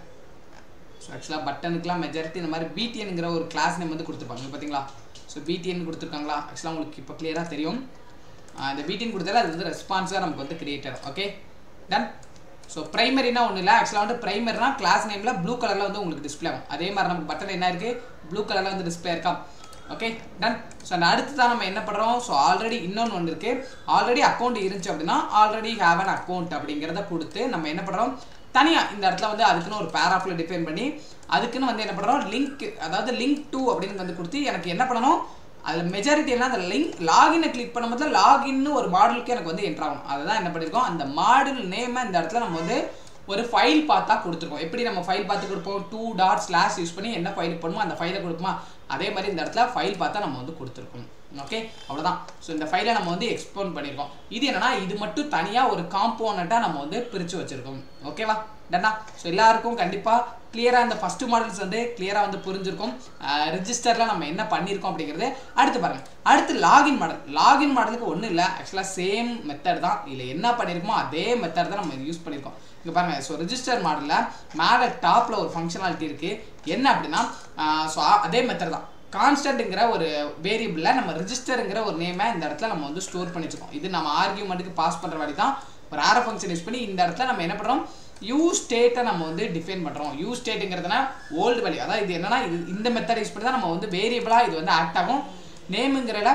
ஸோ ஆக்சுவலாக பட்டனுக்குலாம் மெஜாரிட்டி இந்த மாதிரி பிடிஎன்ங்கிற ஒரு கிளாஸ் நேம் வந்து கொடுத்துருப்பாங்க பார்த்தீங்களா ஸோ பிடிஎன் கொடுத்துருக்காங்களா ஆக்சுவலாக உங்களுக்கு இப்போ கிளியராக தெரியும் இந்த பிடிஎன் கொடுத்தாலே அது வந்து ரெஸ்பான்ஸாக நமக்கு வந்து கிரியேட் ஆகும் ஓகே டன் ஸோ ப்ரைமரினா ஒன்றும் இல்லை ஆக்சுவலாக வந்து ப்ரைமர்னா கிளாஸ் நேமில் ப்ளூ கலரில் வந்து உங்களுக்கு டிஸ்பிளே ஆகும் அதே மாதிரி நமக்கு பட்டன் என்ன இருக்குது ப்ளூ கலரில் வந்து டிஸ்பிளே இருக்கா ஓகே டன் ஸோ அந்த அடுத்து தான் நம்ம என்ன பண்ணுறோம் ஸோ ஆல்ரெடி இன்னொன்று ஒன்று இருக்குது ஆல்ரெடி அக்கௌண்ட் இருந்துச்சு அப்படின்னா ஆல்ரெடி ஹேவ் அன் அக்கௌண்ட் அப்படிங்கிறத கொடுத்து நம்ம என்ன பண்ணுறோம் தனியாக இந்த இடத்துல வந்து அதுக்குன்னு ஒரு பேராஃபில் டிஃபைன் பண்ணி அதுக்குன்னு வந்து என்ன பண்ணுறோம் லிங்க் அதாவது லிங்க் டூ அப்படின்னு வந்து கொடுத்து எனக்கு என்ன பண்ணணும் அதில் மெஜாரிட்டி என்ன அந்த லிங்க் லாகினை கிளிக் பண்ணும்போது லாகின்னு ஒரு மாடலுக்கு எனக்கு வந்து என்ட்ரு ஆகும் அதுதான் என்ன பண்ணியிருக்கோம் அந்த மாடல் நேமை இந்த இடத்துல நம்ம வந்து ஒரு ஃபைல் பார்த்தா கொடுத்துருக்கோம் எப்படி நம்ம ஃபைல் பார்த்து கொடுப்போம் டூ டாட் ஸ்லாஷ் யூஸ் பண்ணி என்ன ஃபைல் பண்ணுமோ அந்த ஃபைலை கொடுக்குமா அதே மாதிரி இந்த இடத்துல ஃபைல் பார்த்தா நம்ம வந்து கொடுத்துருக்கோம் ஓகே அவ்வளோதான் ஸோ இந்த ஃபைலை நம்ம வந்து எக்ஸ்போர்ட் பண்ணியிருக்கோம் இது என்னன்னா இது மட்டும் தனியாக ஒரு காம்போனண்ட்டாக நம்ம வந்து பிரித்து வச்சுருக்கோம் ஓகேவா டன்னா ஸோ எல்லாருக்கும் கண்டிப்பாக கிளியராக இந்த ஃபஸ்ட்டு மாடல்ஸ் வந்து கிளியராக வந்து புரிஞ்சிருக்கும் ரிஜிஸ்டரில் நம்ம என்ன பண்ணியிருக்கோம் அப்படிங்கிறது அடுத்து பாருங்கள் அடுத்து லாகின் மாடல் லாகின் மாடலுக்கு ஒன்றும் இல்லை ஆக்சுவலாக சேம் மெத்தட் தான் இதில் என்ன பண்ணியிருக்கோமோ அதே மெத்தட் தான் நம்ம யூஸ் பண்ணியிருக்கோம் இங்கே பாருங்கள் ஸோ ரிஜிஸ்டர் மாடலில் மேலே டாப்பில் ஒரு ஃபங்க்ஷனாலிட்டி இருக்குது என்ன அப்படின்னா ஸோ அதே மெத்தட் தான் கான்ஸ்டன்ட்டுங்கிற ஒரு வேரியபிளில் நம்ம ரிஜிஸ்டருங்கிற ஒரு நேமை இந்த இடத்துல நம்ம வந்து ஸ்டோர் பண்ணி வச்சுக்கோம் இது நம்ம ஆர்கியூமெண்ட்டுக்கு பாஸ் பண்ணுற வழி தான் ஒரு ஆரோ ஃபங்க்ஷன் யூஸ் பண்ணி இந்த இடத்துல நம்ம என்ன பண்ணுறோம் யூ ஸ்டேட்டை நம்ம வந்து டிஃபைன் பண்ணுறோம் யூ ஸ்டேட்டுங்கிறதுனா ஓல்டு வேல்யூ அதாவது இது என்னன்னா இது இந்த மெத்தட் யூஸ் பண்ணி தான் நம்ம வந்து வேரியபிளாக இது வந்து ஆக்ட் ஆகும் நேமுங்கிறல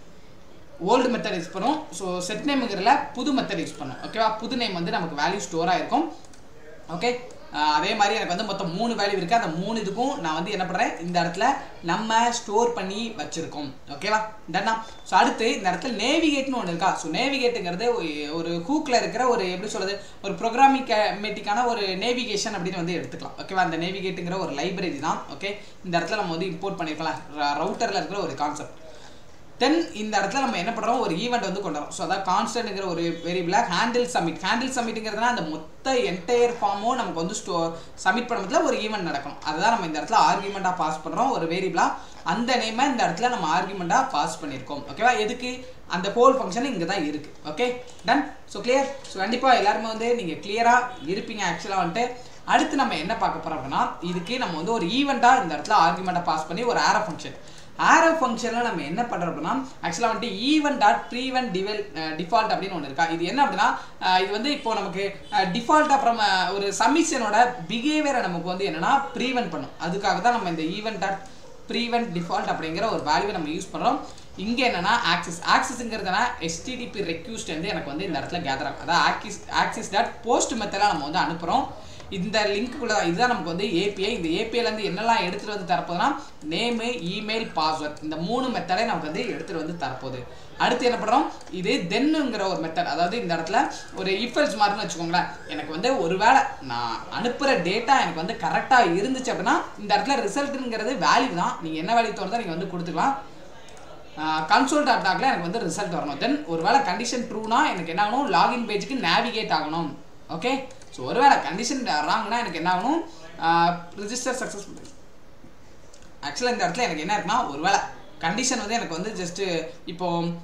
ஓல்டு மெத்தட் யூஸ் பண்ணுவோம் ஸோ செட் நேமுங்கிறல புது மெத்தட் யூஸ் பண்ணுவோம் ஓகேவா புது நேம் வந்து நமக்கு வேல்யூ ஸ்டோர் ஆயிருக்கும் ஓகே அதே மாதிரி எனக்கு வந்து மொத்தம் மூணு வேல்யூ இருக்குது அந்த மூணு இதுக்கும் நான் வந்து என்ன பண்ணுறேன் இந்த இடத்துல நம்ம ஸ்டோர் பண்ணி வச்சுருக்கோம் ஓகேவா டன்னா ஸோ அடுத்து இந்த இடத்துல நேவிகேட்னு ஒன்று இருக்கா ஸோ நேவிகேட்டுங்கிறது ஒரு ஹூக்கில் இருக்கிற ஒரு எப்படி சொல்கிறது ஒரு ப்ரோக்ராமிக்கமேட்டிக்கான ஒரு நேவிகேஷன் அப்படின்னு வந்து எடுத்துக்கலாம் ஓகேவா அந்த நேவிகேட்டுங்கிற ஒரு லைப்ரரி தான் ஓகே இந்த இடத்துல நம்ம வந்து இம்போர்ட் பண்ணியிருக்கலாம் ரவுட்டரில் இருக்கிற ஒரு கான்செப்ட் தென் இந்த இடத்துல நம்ம என்ன பண்ணுறோம் ஒரு ஈவெண்ட் வந்து கொண்டு வரோம் ஸோ அதாவது கான்ஸ்டன்ட்ங்கிற ஒரு வேரியபிளை ஹேண்டில் சப்மிட் ஹேண்டில் சப்மிட்டுங்கிறதுனா அந்த மொத்த என்டையர் ஃபார்மும் நமக்கு வந்து ஸ்டோ சப்மிட் பண்ணுறதுல ஒரு ஈவெண்ட் நடக்கணும் அதுதான் நம்ம இந்த இடத்துல ஆர்குமெண்ட்டாக பாஸ் பண்ணுறோம் ஒரு வேரியபிளாக அந்த நேமை இந்த இடத்துல நம்ம ஆர்குமெண்ட்டாக பாஸ் பண்ணியிருக்கோம் ஓகேவா எதுக்கு அந்த ஹோல் ஃபங்க்ஷன் இங்கே தான் இருக்குது okay done so clear so கண்டிப்பாக எல்லாருமே வந்து நீங்கள் கிளியராக இருப்பீங்க ஆக்சுவலாக வந்துட்டு அடுத்து நம்ம என்ன பார்க்க போகிறோம் அப்படின்னா இதுக்கு நம்ம வந்து ஒரு ஈவெண்ட்டாக இந்த இடத்துல ஆர்குமெண்ட்டை பாஸ் பண்ணி ஒரு ஆரோ ஃபங்க்ஷன் ஆரோ ஃபங்க்ஷனில் நம்ம என்ன பண்ணுறோம் அப்படின்னா ஆக்சுவலாக வந்துட்டு event dot prevent default அப்படின்னு ஒன்று இருக்கா இது என்ன அப்படின்னா அஹ் இது வந்து இப்போ நமக்கு டிஃபால்ட் அப்புறம் அஹ் ஒரு சமிஷனோட பிஹேவியரை நமக்கு வந்து என்னன்னா ப்ரீவென்ட் பண்ணும் அதுக்காக தான் நம்ம இந்த ஈவெண்ட் டாட் ப்ரீவென்ட் டிஃபால்ட் அப்படிங்கிற ஒரு வேல்யூவை நம்ம யூஸ் பண்ணுறோம் இங்கே என்னன்னா ஆக்சிஸ் ஆக்சிஸ்ங்கிறதுனா எஸ்டிடிபி ரெக்யூஸ்ட் வந்து எனக்கு வந்து இந்த இடத்துல கேதர் ஆகும் அதாவது ஆக்சிஸ் ஆக்சிஸ் டாட் போஸ்ட் மெத்தடாக நம்ம வந்து அனுப்புகிறோம் இந்த லிங்க்குள்ள இதுதான் நமக்கு வந்து ஏபிஐ இந்த ஏபிஐலேருந்து என்னெல்லாம் எடுத்துகிட்டு வந்து தரப்போகுதுன்னா நேமு இமெயில் பாஸ்வேர்ட் இந்த மூணு மெத்தடை நமக்கு வந்து எடுத்துகிட்டு வந்து தரப்போகுது அடுத்து என்ன பண்ணுறோம் இது தென்னுங்கிற ஒரு மெத்தட் அதாவது இந்த இடத்துல ஒரு இஃபல்ஸ் மாதிரின்னு வச்சுக்கோங்களேன் எனக்கு வந்து ஒருவேளை நான் அனுப்புகிற டேட்டா எனக்கு வந்து கரெக்டாக இருந்துச்சு அப்படின்னா இந்த இடத்துல ரிசல்ட்டுங்கிறது வேல்யூ தான் நீங்கள் என்ன வேல்யூ தோணுதோ நீங்கள் வந்து கொடுத்துக்கலாம் கன்சோல் டாட் டாக்ல எனக்கு வந்து ரிசல்ட் வரணும் தென் ஒருவேளை கண்டிஷன் ட்ரூனா எனக்கு என்ன ஆகணும் லாகின் பேஜுக்கு நேவிகேட் ஆகணும் ஓகே ஸோ ஒருவேளை கண்டிஷன் ராங்னா எனக்கு என்ன ஆகணும் ரிஜிஸ்டர் சக்ஸஸ்ஃபுல் ஆக்சுவலாக இந்த இடத்துல எனக்கு என்ன இருக்குன்னா ஒருவேளை கண்டிஷன் வந்து எனக்கு வந்து ஜஸ்ட்டு இப்போ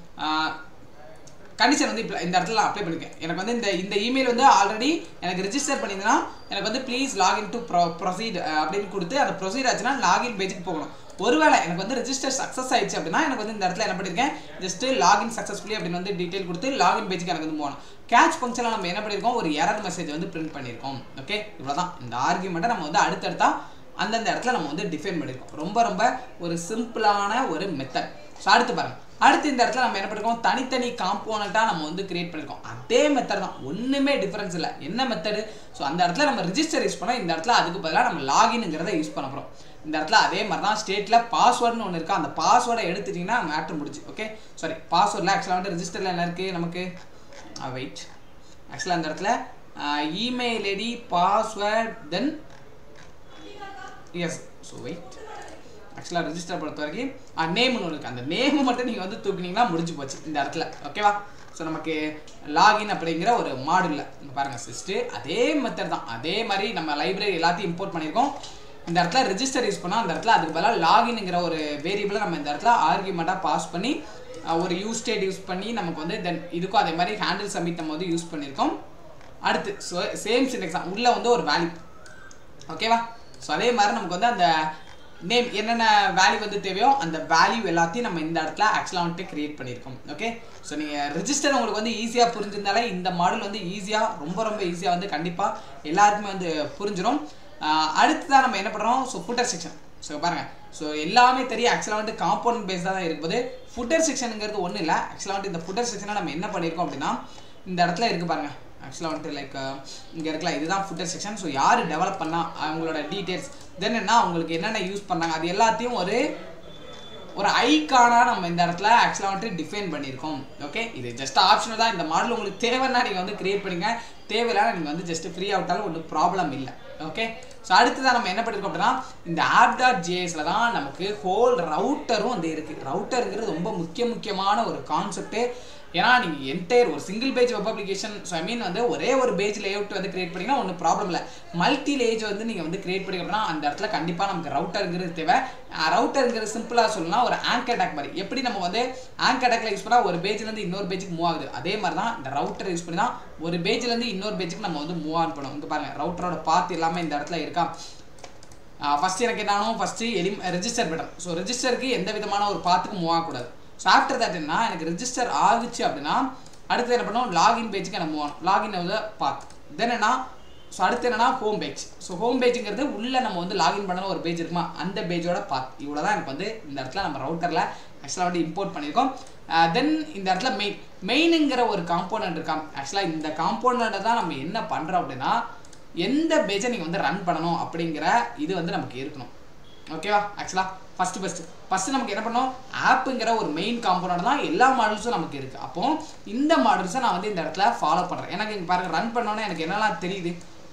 கண்டிஷன் வந்து இப்போ இந்த இடத்துல அப்ளை பண்ணிருக்கேன் எனக்கு வந்து இந்த இந்த இமெயில் வந்து ஆல்ரெடி எனக்கு ரிஜிஸ்டர் பண்ணியிருந்தேன்னா எனக்கு வந்து please login to pro proceed அப்படின்னு கொடுத்து அந்த ப்ரொசீட் ஆச்சுன்னா லாகின் பேஜுக்கு போகணும் ஒருவேளை எனக்கு வந்து ரிஜிஸ்டர் சக்ஸஸ் ஆயிடுச்சு அப்படின்னா எனக்கு வந்து இந்த இடத்துல என்ன பண்ணியிருக்கேன் ஜஸ்ட் லாகின் சக்ஸஸ்ஃபுல்லி அப்படின்னு வந்து டீட்டெயில் கொடுத்து லாகின் பேஜுக்கு எனக்கு வந்து போகணும் கேட்ச் ஃபங்க்ஷனில் நம்ம என்ன பண்ணியிருக்கோம் ஒரு எரர் மெசேஜ் வந்து பிரிண்ட் பண்ணியிருக்கோம் ஓகே இவ்வளோதான் இந்த ஆர்கியூமெண்ட்டை நம்ம வந்து அடுத்தடுத்தா அந்தந்த இடத்துல நம்ம வந்து டிஃபைன் பண்ணியிருக்கோம் ரொம்ப ரொம்ப ஒரு சிம்பிளான ஒரு மெத்தட் ஸோ அடுத்து பாருங்க அடுத்து இந்த இடத்துல நம்ம என்ன பண்ணிருக்கோம் தனித்தனி காம்போனண்ட்டாக நம்ம வந்து கிரியேட் பண்ணியிருக்கோம் அதே மெத்தட் தான் ஒன்றுமே டிஃபரன்ஸ் இல்லை என்ன மெத்தடு ஸோ அந்த இடத்துல நம்ம ரிஜிஸ்டர் யூஸ் பண்ணோம் இந்த இடத்துல அதுக்கு பதிலாக நம்ம லாகின்ங்கிறத யூஸ் பண்ண போகிறோம் இந்த இடத்துல அதே மாதிரி தான் ஸ்டேட்டில் பாஸ்வேர்டுன்னு ஒன்று இருக்குது அந்த பாஸ்வேர்டை எடுத்துட்டிங்கன்னா மேட்ரு முடிச்சு ஓகே சாரி பாஸ்வேர்டில் ஆக்சுவலாக வந்து ரிஜிஸ்டரில் என்ன இருக்குது நமக்கு வெயிட் ஆக்சுவலாக அந்த இடத்துல email ID password then yes so wait ஆக்சுவலாக ரெஜிஸ்டர் பொறுத்த வரைக்கும் நேம்னு ஒன்று இருக்குது அந்த நேம் மட்டும் நீங்கள் வந்து தூக்குனீங்கன்னா முடிஞ்சு போச்சு இந்த இடத்துல ஓகேவா ஸோ நமக்கு லாகின் அப்படிங்கிற ஒரு மாடலில் இங்கே பாருங்கள் சிஸ்ட்டு அதே மெத்தட் தான் அதே மாதிரி நம்ம லைப்ரரி எல்லாத்தையும் இம்போர்ட் பண்ணியிருக்கோம் இந்த இடத்துல ரெஜிஸ்டர் யூஸ் பண்ணால் அந்த இடத்துல அதுக்கு பதிலாக லாகின்ங்கிற ஒரு வேரியபிளை நம்ம இந்த இடத்துல ஆர்கியூமெண்ட்டாக பாஸ் பண்ணி அஹ், ஒரு யூஸ் ஸ்டேட் யூஸ் பண்ணி நமக்கு வந்து தென் இதுக்கும் அதே மாதிரி ஹேண்டில் சப்மிட் நம்ம வந்து யூஸ் பண்ணியிருக்கோம் அடுத்து ஸோ சேம் சின்டெக்ஸ் தான் உள்ளே வந்து ஒரு வேல்யூ ஓகேவா ஸோ அதே மாதிரி நமக்கு வந்து அந்த நேம் என்னென்ன வேல்யூ வந்து தேவையோ அந்த வேல்யூ எல்லாத்தையும் நம்ம இந்த இடத்துல ஆக்சுவலாக வந்துட்டு கிரியேட் பண்ணியிருக்கோம் ஓகே ஸோ நீங்கள் ரிஜிஸ்டர் உங்களுக்கு வந்து ஈஸியாக புரிஞ்சிருந்தாலே இந்த மாடல் வந்து ஈஸியாக ரொம்ப ரொம்ப ஈஸியாக வந்து கண்டிப்பாக எல்லாருக்குமே வந்து புரிஞ்சிடும் அடுத்து தான் நம்ம என்ன பண்ணுறோம் ஸோ ஃபுட்டர் செக்ஷன் ஸோ பாருங்கள் ஸோ எல்லாமே தெரியும் ஆக்சுவலாக வந்து காம்பவுண்ட் பேஸ்டாக தான் இருக்கும்போது ஃபுட்டர் செக்ஷனுங்கிறது ஒன்றும் இல்லை ஆக்சுவலாக வந்து இந்த ஃபுட்டர் செக்ஷனை நம்ம என்ன பண்ணியிருக்கோம் அப்படின்னா இந்த இடத்துல இருக்குது பாருங்க ஆக்சுவலாக வந்துட்டு லைக் இங்கே இருக்கலாம் இதுதான் ஃபுட்டர் செக்ஷன் ஸோ யார் டெவலப் பண்ணா அவங்களோட டீட்டெயில்ஸ் தென் என்ன அவங்களுக்கு என்னென்ன யூஸ் பண்ணாங்க அது எல்லாத்தையும் ஒரு ஒரு ஐக்கானா நம்ம இந்த இடத்துல ஆக்சுவலாக வந்துட்டு டிஃபைன் பண்ணியிருக்கோம் ஓகே இது ஜஸ்ட் ஆப்ஷனல் தான் இந்த மாடல் உங்களுக்கு தேவைன்னா நீங்கள் வந்து கிரியேட் பண்ணுங்க தேவையில்லை நீங்கள் வந்து ஜஸ்ட் ஃப்ரீ அவுட்டாலும் ஒன்றும் ப்ராப்ளம் இல்லை ஓகே ஸோ அடுத்ததான் நம்ம என்ன பண்ணியிருக்கோம் அப்படின்னா இந்த ஆப் டாட் ஜேஎஸில் தான் நமக்கு ஹோல் ரவுட்டரும் வந்து இருக்குது ரவுட்டருங்கிறது ரொம்ப முக்கிய முக்கியமான ஒரு கான்செப்ட்டு ஏன்னா நீங்கள் என்டையர் ஒரு single page web application so I mean வந்து ஒரே ஒரு பேஜ் லேஅவுட் வந்து கிரியேட் பண்ணிங்கன்னா ஒன்றும் ப்ராப்ளம் இல்லை மல்டி லேஜ் வந்து நீங்கள் வந்து கிரியேட் பண்ணி அப்படின்னா அந்த இடத்துல கண்டிப்பாக நமக்கு ரவுட்டருங்கிறது தேவை ரவுட்டருங்கிறது சிம்பிளாக சொல்லலாம் ஒரு ஆங்கர் அட்டாக் மாதிரி எப்படி நம்ம வந்து ஆங்கர் அட்டாக்ல யூஸ் பண்ணால் ஒரு பேஜ்லேருந்து இன்னொரு பேஜுக்கு மூவ் ஆகுது அதே மாதிரி தான் இந்த ரவுட்டர் யூஸ் பண்ணி தான் ஒரு பேஜ்லேருந்து இன்னொரு பேஜுக்கு நம்ம வந்து மூவ் ஆன் பண்ணுவோம் இங்கே பாருங்கள் ரவுட்டரோட பாத் எல்லாமே இந்த இடத்துல இருக்கா ஃபஸ்ட் எனக்கு என்ன ஆகணும் ஃபஸ்ட்டு எலி ரெஜிஸ்டர் பட்டன் ஸோ ரெஜிஸ்டருக்கு எந்த விதமான ஒரு பாத்துக்கும் மூவ் ஆகக்கூடாது ஸோ ஆஃப்டர் தட் என்ன எனக்கு ரெஜிஸ்டர் ஆகுச்சு அப்படின்னா அடுத்து என்ன பண்ணுவோம் லாகின் பேஜுக்கு எனக்கு மூவ் ஆகணும் லாகின் வந்து பாத் தென் என்ன ஸோ அடுத்து என்னன்னா ஹோம் பேஜ் ஸோ ஹோம் பேஜுங்கிறது உள்ளே நம்ம வந்து லாகின் பண்ண ஒரு பேஜ் இருக்குமா அந்த பேஜோட பாத் இவ்வளோ தான் எனக்கு வந்து இந்த இடத்துல நம்ம ரவுட்டரில் ஆக்சுவலாக வந்து இம்போர்ட் பண்ணியிருக்கோம் தென் இந்த இடத்துல மெயின் மெயினுங்கிற ஒரு காம்போனன்ட் இருக்கா ஆக்சுவலாக இந்த காம்போனண்ட்டை தான் நம்ம என்ன பண்ணுறோம் அப்படின்னா எந்த பேஜை நீங்கள் வந்து ரன் பண்ணணும் அப்படிங்கிற இது வந்து நமக்கு இருக்கணும் ஓகேவா ஆக்சுவலாக ஃபஸ்ட்டு ஃபஸ்ட்டு ஃபஸ்ட்டு நமக்கு என்ன பண்ணோம் ஆப்புங்கிற ஒரு மெயின் காம்போனண்ட் தான் எல்லா மாடல்ஸும் நமக்கு இருக்குது அப்போ இந்த மாடல்ஸை நான் வந்து இந்த இடத்துல ஃபாலோ பண்ணுறேன் எனக்கு இங்கே பாருங்கள் ரன் பண்ணோன்னே எனக்கு என்னெல்லாம் தெரியுது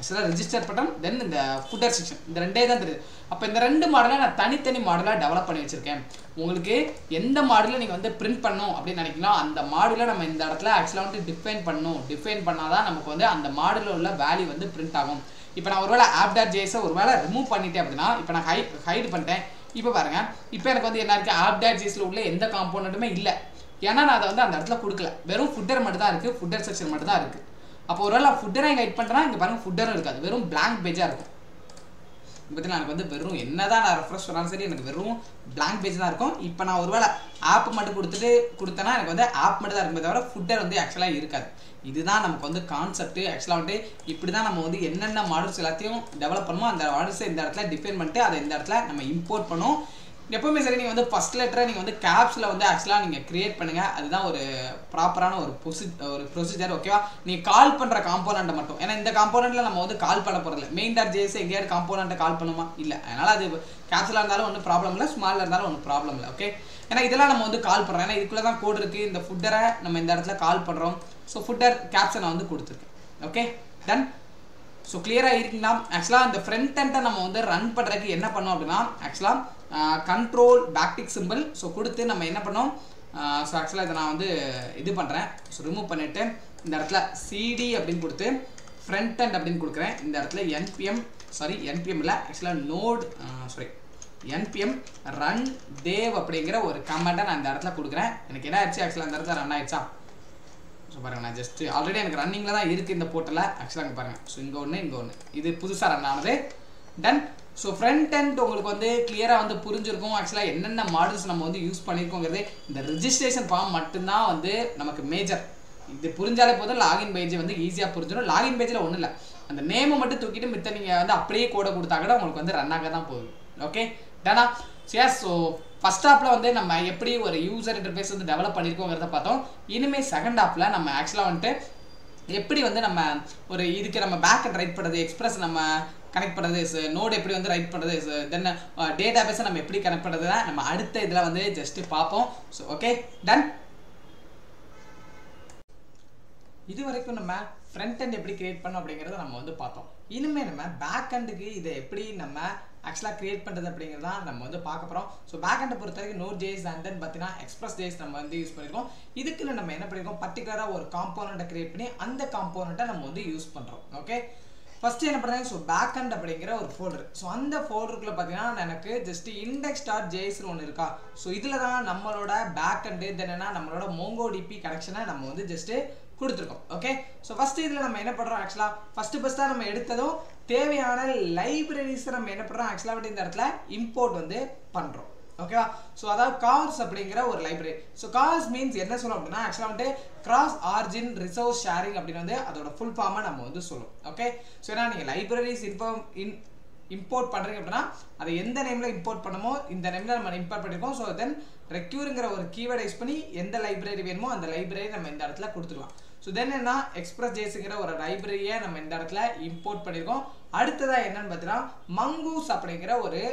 ஆக்சுவலாக ரெஜிஸ்டர் பட்டன் தென் இந்த ஃபுட்டர் செக்ஷன் இந்த ரெண்டே தான் தெரியுது அப்போ இந்த ரெண்டு மாடலை நான் தனித்தனி மாடலாக டெவலப் பண்ணி வச்சிருக்கேன் உங்களுக்கு எந்த மாடலில் நீங்கள் வந்து பிரிண்ட் பண்ணணும் அப்படின்னு நினைக்கலாம் அந்த மாடலை நம்ம இந்த இடத்துல ஆக்சுவலாக வந்து டிஃபைன் பண்ணணும் டிஃபைன் பண்ணாதான் நமக்கு வந்து அந்த மாடலில் உள்ள வேல்யூ வந்து பிரிண்ட் ஆகும் இப்போ நான் ஒருவேளை ஆப் டாட் ஜேஸை ஒருவேளை ரிமூவ் பண்ணிட்டேன் அப்படின்னா இப்போ நான் ஹை ஹைடு பண்ணிட்டேன் இப்போ பாருங்க இப்போ எனக்கு வந்து என்ன இருக்குது ஆப் டாட் ஜேஸில் உள்ள எந்த காம்போனண்ட்டுமே இல்லை ஏன்னா நான் அதை வந்து அந்த இடத்துல கொடுக்கல வெறும் ஃபுட்டர் மட்டும் தான் இருக்குது ஃபுட்டர் செக்ஷன் மட்டும் தான் இருக்குது அப்போ ஒருவேளை ஃபுட்டரை இங்கே ஹைட் பண்ணுறேன்னா இங்கே பாருங்க ஃபுட்டரும் இருக்காது வெறும் blank பேஜாக இருக்கும் பார்த்தீங்கன்னா எனக்கு வந்து வெறும் என்னதான் நான் ரெஃப்ரெஷ் பண்ணாலும் சரி எனக்கு வெறும் blank பேஜ் தான் இருக்கும் இப்போ நான் ஒருவேளை ஆப் மட்டும் கொடுத்துட்டு கொடுத்தேன்னா எனக்கு வந்து ஆப் மட்டும் தான் இருக்குமே தவிர ஃபுட்டர் வந்து ஆக்சுவலாக இருக்காது இதுதான் நமக்கு வந்து கான்செப்ட் ஆக்சுவலாக வந்து இப்படி தான் நம்ம வந்து என்னென்ன மாடல்ஸ் எல்லாத்தையும் டெவலப் பண்ணுமோ அந்த மாடல்ஸை இந்த இடத்துல டிஃபைன் பண்ணிட்டு அதை இந்த இடத்துல நம்ம இம்போர்ட் பண்ணோம் எப்பவுமே சரி நீங்கள் வந்து ஃபஸ்ட் லெட்டரை நீங்கள் வந்து கேப்ஸில் வந்து ஆக்சுவலாக நீங்கள் கிரியேட் பண்ணுங்கள் அதுதான் ஒரு ப்ராப்பரான ஒரு ப்ரொசி ஒரு ப்ரொசீஜர் ஓகேவா நீங்கள் கால் பண்ணுற காம்போனண்ட்டை மட்டும் ஏன்னா இந்த காம்போனண்ட்டில் நம்ம வந்து கால் பண்ண போகிறதில்ல மெயின் டாட் ஜேஸ் எங்கேயாவது காம்போனண்ட்டை கால் பண்ணுமா இல்லை அதனால் அது கேப்ஸில் இருந்தாலும் ஒன்றும் ப்ராப்ளம் இல்லை ஸ்மாலில் இருந்தாலும் ஒன்றும் ப்ராப்ளம் இல்லை ஓகே ஏன்னா இதெல்லாம் நம்ம வந்து கால் பண்ணுறோம் ஏன்னா இதுக்குள்ளே தான் கோட் இருக்குது இந்த ஃபுட்டரை நம்ம இந்த இடத்துல கால் பண்ணுறோம் ஸோ ஃபுட்டர் கேப்ஸை நான் வந்து கொடுத்துருக்கேன் ஓகே டன் ஸோ கிளியராக இருக்குன்னா ஆக்சுவலாக இந்த ஃப்ரண்ட் எண்டை நம்ம வந்து ரன் பண்ணுறதுக்கு என்ன பண்ணோம் அப்படின்னா ஆக்சுவலாக கண்ட்ரோல் பேக்டிக் சிம்பிள் ஸோ கொடுத்து நம்ம என்ன பண்ணோம் ஸோ ஆக்சுவலாக இதை நான் வந்து இது பண்ணுறேன் ஸோ ரிமூவ் பண்ணிவிட்டு இந்த இடத்துல சிடி அப்படின்னு கொடுத்து ஃப்ரண்ட் எண்ட் அப்படின்னு கொடுக்குறேன் இந்த இடத்துல என்பிஎம் சாரி என்பிஎம் இல்லை ஆக்சுவலாக node sorry NPM run dev அப்படிங்கிற ஒரு கமெண்ட்டை நான் இந்த இடத்துல கொடுக்குறேன் எனக்கு என்ன ஆயிடுச்சு ஆக்சுவலாக அந்த இடத்துல ரன் ஆயிடுச்சா ஸோ பாருங்கள் நான் ஜஸ்ட் ஆல்ரெடி எனக்கு ரன்னிங்கில் தான் இருக்குது இந்த போர்ட்டலில் ஆக்சுவலாக இங்கே பாருங்கள் ஸோ இங்கே ஒன்று இங்கே ஒன்று இது புதுசாக ரன் ஆனது டன் ஸோ ஃப்ரண்ட் அண்ட் உங்களுக்கு வந்து கிளியராக வந்து புரிஞ்சிருக்கும் ஆக்சுவலாக என்னென்ன மாடல்ஸ் நம்ம வந்து யூஸ் பண்ணியிருக்கோங்கிறது இந்த ரிஜிஸ்ட்ரேஷன் ஃபார்ம் மட்டும்தான் வந்து நமக்கு மேஜர் இது புரிஞ்சாலே போதும் லாகின் பேஜ் வந்து ஈஸியாக புரிஞ்சிடும் லாகின் பேஜில் ஒன்றும் இல்லை அந்த நேமை மட்டும் தூக்கிட்டு மித்த நீங்கள் வந்து அப்படியே கோடை கொடுத்தா கூட உங்களுக்கு வந்து ரன் ஆக தான் போகுது ஓகே டனா எஸ் ஸோ ஃபஸ்ட் ஹாப்பில் வந்து நம்ம எப்படி ஒரு யூசர் இன்டர்ஃபேஸ் வந்து டெவலப் பண்ணியிருக்கோங்கிறத பார்த்தோம் இனிமேல் செகண்ட் ஹாப்பில் நம்ம ஆக்சுவலாக வந்துட்டு எப்படி வந்து நம்ம ஒரு இதுக்கு நம்ம பேக் அண்ட் ரைட் பண்ணுறது எக்ஸ்பிரஸ் நம்ம கனெக்ட் பண்ணுறது நோட் எப்படி வந்து ரைட் பண்ணுறது தென் டேட்டா பேஸை நம்ம எப்படி கனெக்ட் பண்ணுறது நம்ம அடுத்த இதில் வந்து ஜஸ்ட்டு பார்ப்போம் ஸோ ஓகே டன் இது வரைக்கும் நம்ம ஃப்ரண்ட் end எப்படி கிரியேட் பண்ணோம் அப்படிங்கிறத நம்ம வந்து பார்த்தோம் இனிமேல் நம்ம பேக் எண்டுக்கு இதை எப்படி நம்ம ஆக்சுவலாக கிரியேட் பண்ணுறது அப்படிங்கிறத நம்ம வந்து பார்க்க போகிறோம் ஸோ பேக் எண்டை பொறுத்த வரைக்கும் நோட் ஜேஸ் அண்ட் தென் பார்த்தீங்கன்னா எக்ஸ்பிரஸ் ஜேஸ் நம்ம வந்து யூஸ் பண்ணியிருக்கோம் இதுக்குள்ள நம்ம என்ன பண்ணியிருக்கோம் பர்டிகுலராக ஒரு காம்போனண்ட்டை கிரியேட் பண்ணி அந்த காம்போனண்ட்டை நம்ம வந்து யூஸ் பண்ணுறோம் ஓகே ஃபர்ஸ்ட் என்ன பண்ணுறேன் ஸோ பேக் அண்ட் அப்படிங்கிற ஒரு ஃபோல்டர் ஸோ அந்த ஃபோல்டருக்குள்ள பார்த்தீங்கன்னா எனக்கு ஜஸ்ட் இண்டெக்ஸ் டாட் ஜேஸ்னு ஒன்று இருக்கா ஸோ இதில் தான் நம்மளோட பேக் அண்டு தென் என்ன நம்மளோட மோங்கோ டிபி கனெக்ஷனை நம்ம வந்து ஜஸ்ட்டு கொடுத்துருக்கோம் ஓகே ஸோ ஃபர்ஸ்ட் இதில் நம்ம என்ன பண்ணுறோம் ஆக்சுவலாக ஃபர்ஸ்ட் ஃபஸ்ட்டாக நம்ம எடுத்ததும் தேவையான லைப்ரரிஸை நம்ம என்ன பண்ணுறோம் ஆக்சுவலாக வந்து இந்த இடத்துல இம்போர்ட் வந்து பண்ணுறோம் ஓகேவா ஸோ அதாவது கார்ஸ் அப்படிங்கிற ஒரு லைப்ரரி ஸோ கார்ஸ் மீன்ஸ் என்ன சொல்லும் அப்படின்னா ஆக்சுவலாக வந்துட்டு கிராஸ் ஆர்ஜின் ரிசோர்ஸ் ஷேரிங் அப்படின்னு வந்து அதோட ஃபுல் ஃபார்மாக நம்ம வந்து சொல்லுவோம் ஓகே ஸோ ஏன்னா நீங்கள் லைப்ரரிஸ் இன்ஃபார்ம் இன் இம்போர்ட் பண்ணுறீங்க அப்படின்னா அதை எந்த நேமில் இம்போர்ட் பண்ணுமோ இந்த நேமில் நம்ம இம்போர்ட் பண்ணியிருக்கோம் ஸோ தென் ரெக்யூருங்கிற ஒரு கீவேர்டை யூஸ் பண்ணி எந்த லைப்ரரி வேணுமோ அந்த லைப்ரரி நம்ம இந்த இடத்துல கொடுத்துக்கலாம் ஸோ தென் என்ன எக்ஸ்பிரஸ் ஜேஸுங்கிற ஒரு லைப்ரரியை நம்ம இந்த இடத்துல இம்போர்ட் பண்ணியிருக்கோம் அடுத்ததாக என்னன்னு பார்த்தீங்கன்னா மங்கூஸ் அப்படிங்கிற ஒரு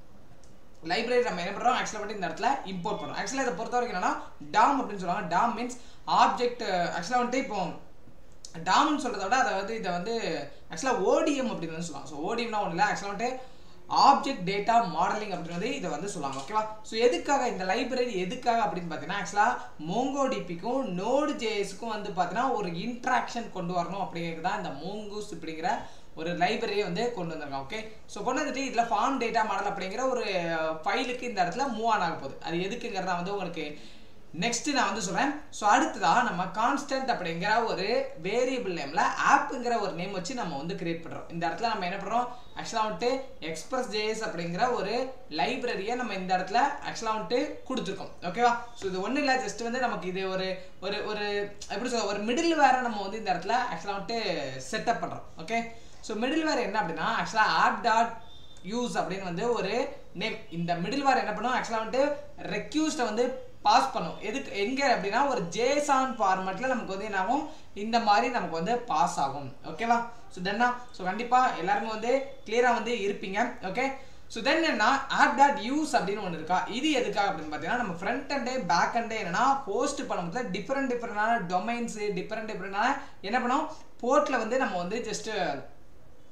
லைப்ரரி நம்ம என்ன பண்ணுறோம் ஆக்சுவலாக வந்து இந்த இடத்துல இம்போர்ட் பண்ணுறோம் ஆக்சுவலாக இதை பொறுத்த வரைக்கும் என்னன்னா டாம் அப்படின்னு சொல்லுவாங்க டாம் மீன்ஸ் ஆப்ஜெக்ட் ஆக்சுவலாக வந்துட்டு இப்போ டாம்னு சொல்கிறத விட அதை வந்து இதை வந்து ஆக்சுவலாக ஓடிஎம் அப்படின்னு வந்து சொல்லுவாங்க ஸோ ஓடிஎம்னா ஒன்றும் இல்லை ஆக்சுவலாக வந்துட்டு ஆப்ஜெக்ட் டேட்டா மாடலிங் அப்படின்னு வந்து இதை வந்து சொல்லுவாங்க ஓகேவா ஸோ எதுக்காக இந்த லைப்ரரி எதுக்காக அப்படின்னு பார்த்தீங்கன்னா ஆக்சுவலாக மோங்கோ டிபிக்கும் நோடு ஜேஎஸ்க்கும் வந்து பார்த்தீங்கன்னா ஒரு இன்ட்ராக்ஷன் கொண்டு வரணும் அப்படிங்கிறது தான் இந்த மோங்கூஸ் அப்படிங்கிற ஒரு லைப்ரரியை வந்து கொண்டு வந்திருக்காங்க ஓகே ஸோ கொண்டு வந்துட்டு இதில் ஃபார்ம் டேட்டா மாடல் அப்படிங்கிற ஒரு ஃபைலுக்கு இந்த இடத்துல மூவ் ஆன் ஆக போகுது அது எதுக்குங்கிறத வந்து உங்களுக்கு நெக்ஸ்ட் நான் வந்து சொல்றேன் ஸோ அடுத்ததா நம்ம கான்ஸ்டன்ட் அப்படிங்கிற ஒரு வேரியபிள் நேம்ல ஆப்புங்கிற ஒரு நேம் வச்சு நம்ம வந்து கிரியேட் பண்றோம் இந்த இடத்துல நம்ம என்ன பண்றோம் ஆக்சுவலாக வந்துட்டு எக்ஸ்பிரஸ் ஜேஎஸ் அப்படிங்கிற ஒரு லைப்ரரியை நம்ம இந்த இடத்துல ஆக்சுவலாக வந்துட்டு கொடுத்துருக்கோம் ஓகேவா ஸோ இது ஒன்றும் இல்லை ஜஸ்ட் வந்து நமக்கு இது ஒரு ஒரு ஒரு எப்படி சொல்ல ஒரு மிடில் வேற நம்ம வந்து இந்த இடத்துல ஆக்சுவலாக வந்துட்டு செட்டப் பண்றோம் ஓகே ஸோ மிடில் வேர் என்ன அப்படின்னா ஆக்சுவலாக ஆப் டாட் யூஸ் அப்படின்னு வந்து ஒரு நேம் இந்த மிடில் வேர் என்ன பண்ணும் ஆக்சுவலாக வந்துட்டு ரெக்யூஸ்டை வந்து பாஸ் பண்ணும் எதுக்கு எங்க அப்படின்னா ஒரு ஜேசான் ஃபார்மேட்ல நமக்கு வந்து என்ன ஆகும் இந்த மாதிரி நமக்கு வந்து பாஸ் ஆகும் ஓகேவா ஸோ தென்னா ஸோ கண்டிப்பா எல்லாருமே வந்து கிளியரா வந்து இருப்பீங்க ஓகே ஸோ தென் என்ன ஆப் டாட் யூஸ் அப்படின்னு ஒன்று இருக்கா இது எதுக்காக அப்படின்னு பார்த்தீங்கன்னா நம்ம ஃப்ரண்ட் அண்டே பேக் அண்டே என்னன்னா ஹோஸ்ட் பண்ணும்போது டிஃப்ரெண்ட் டிஃப்ரெண்டான டொமைன்ஸ் டிஃப்ரெண்ட் டிஃப்ரெண்டான என்ன பண்ணோம் போர்ட்டில் வந்து நம்ம வந்து ஜஸ்ட்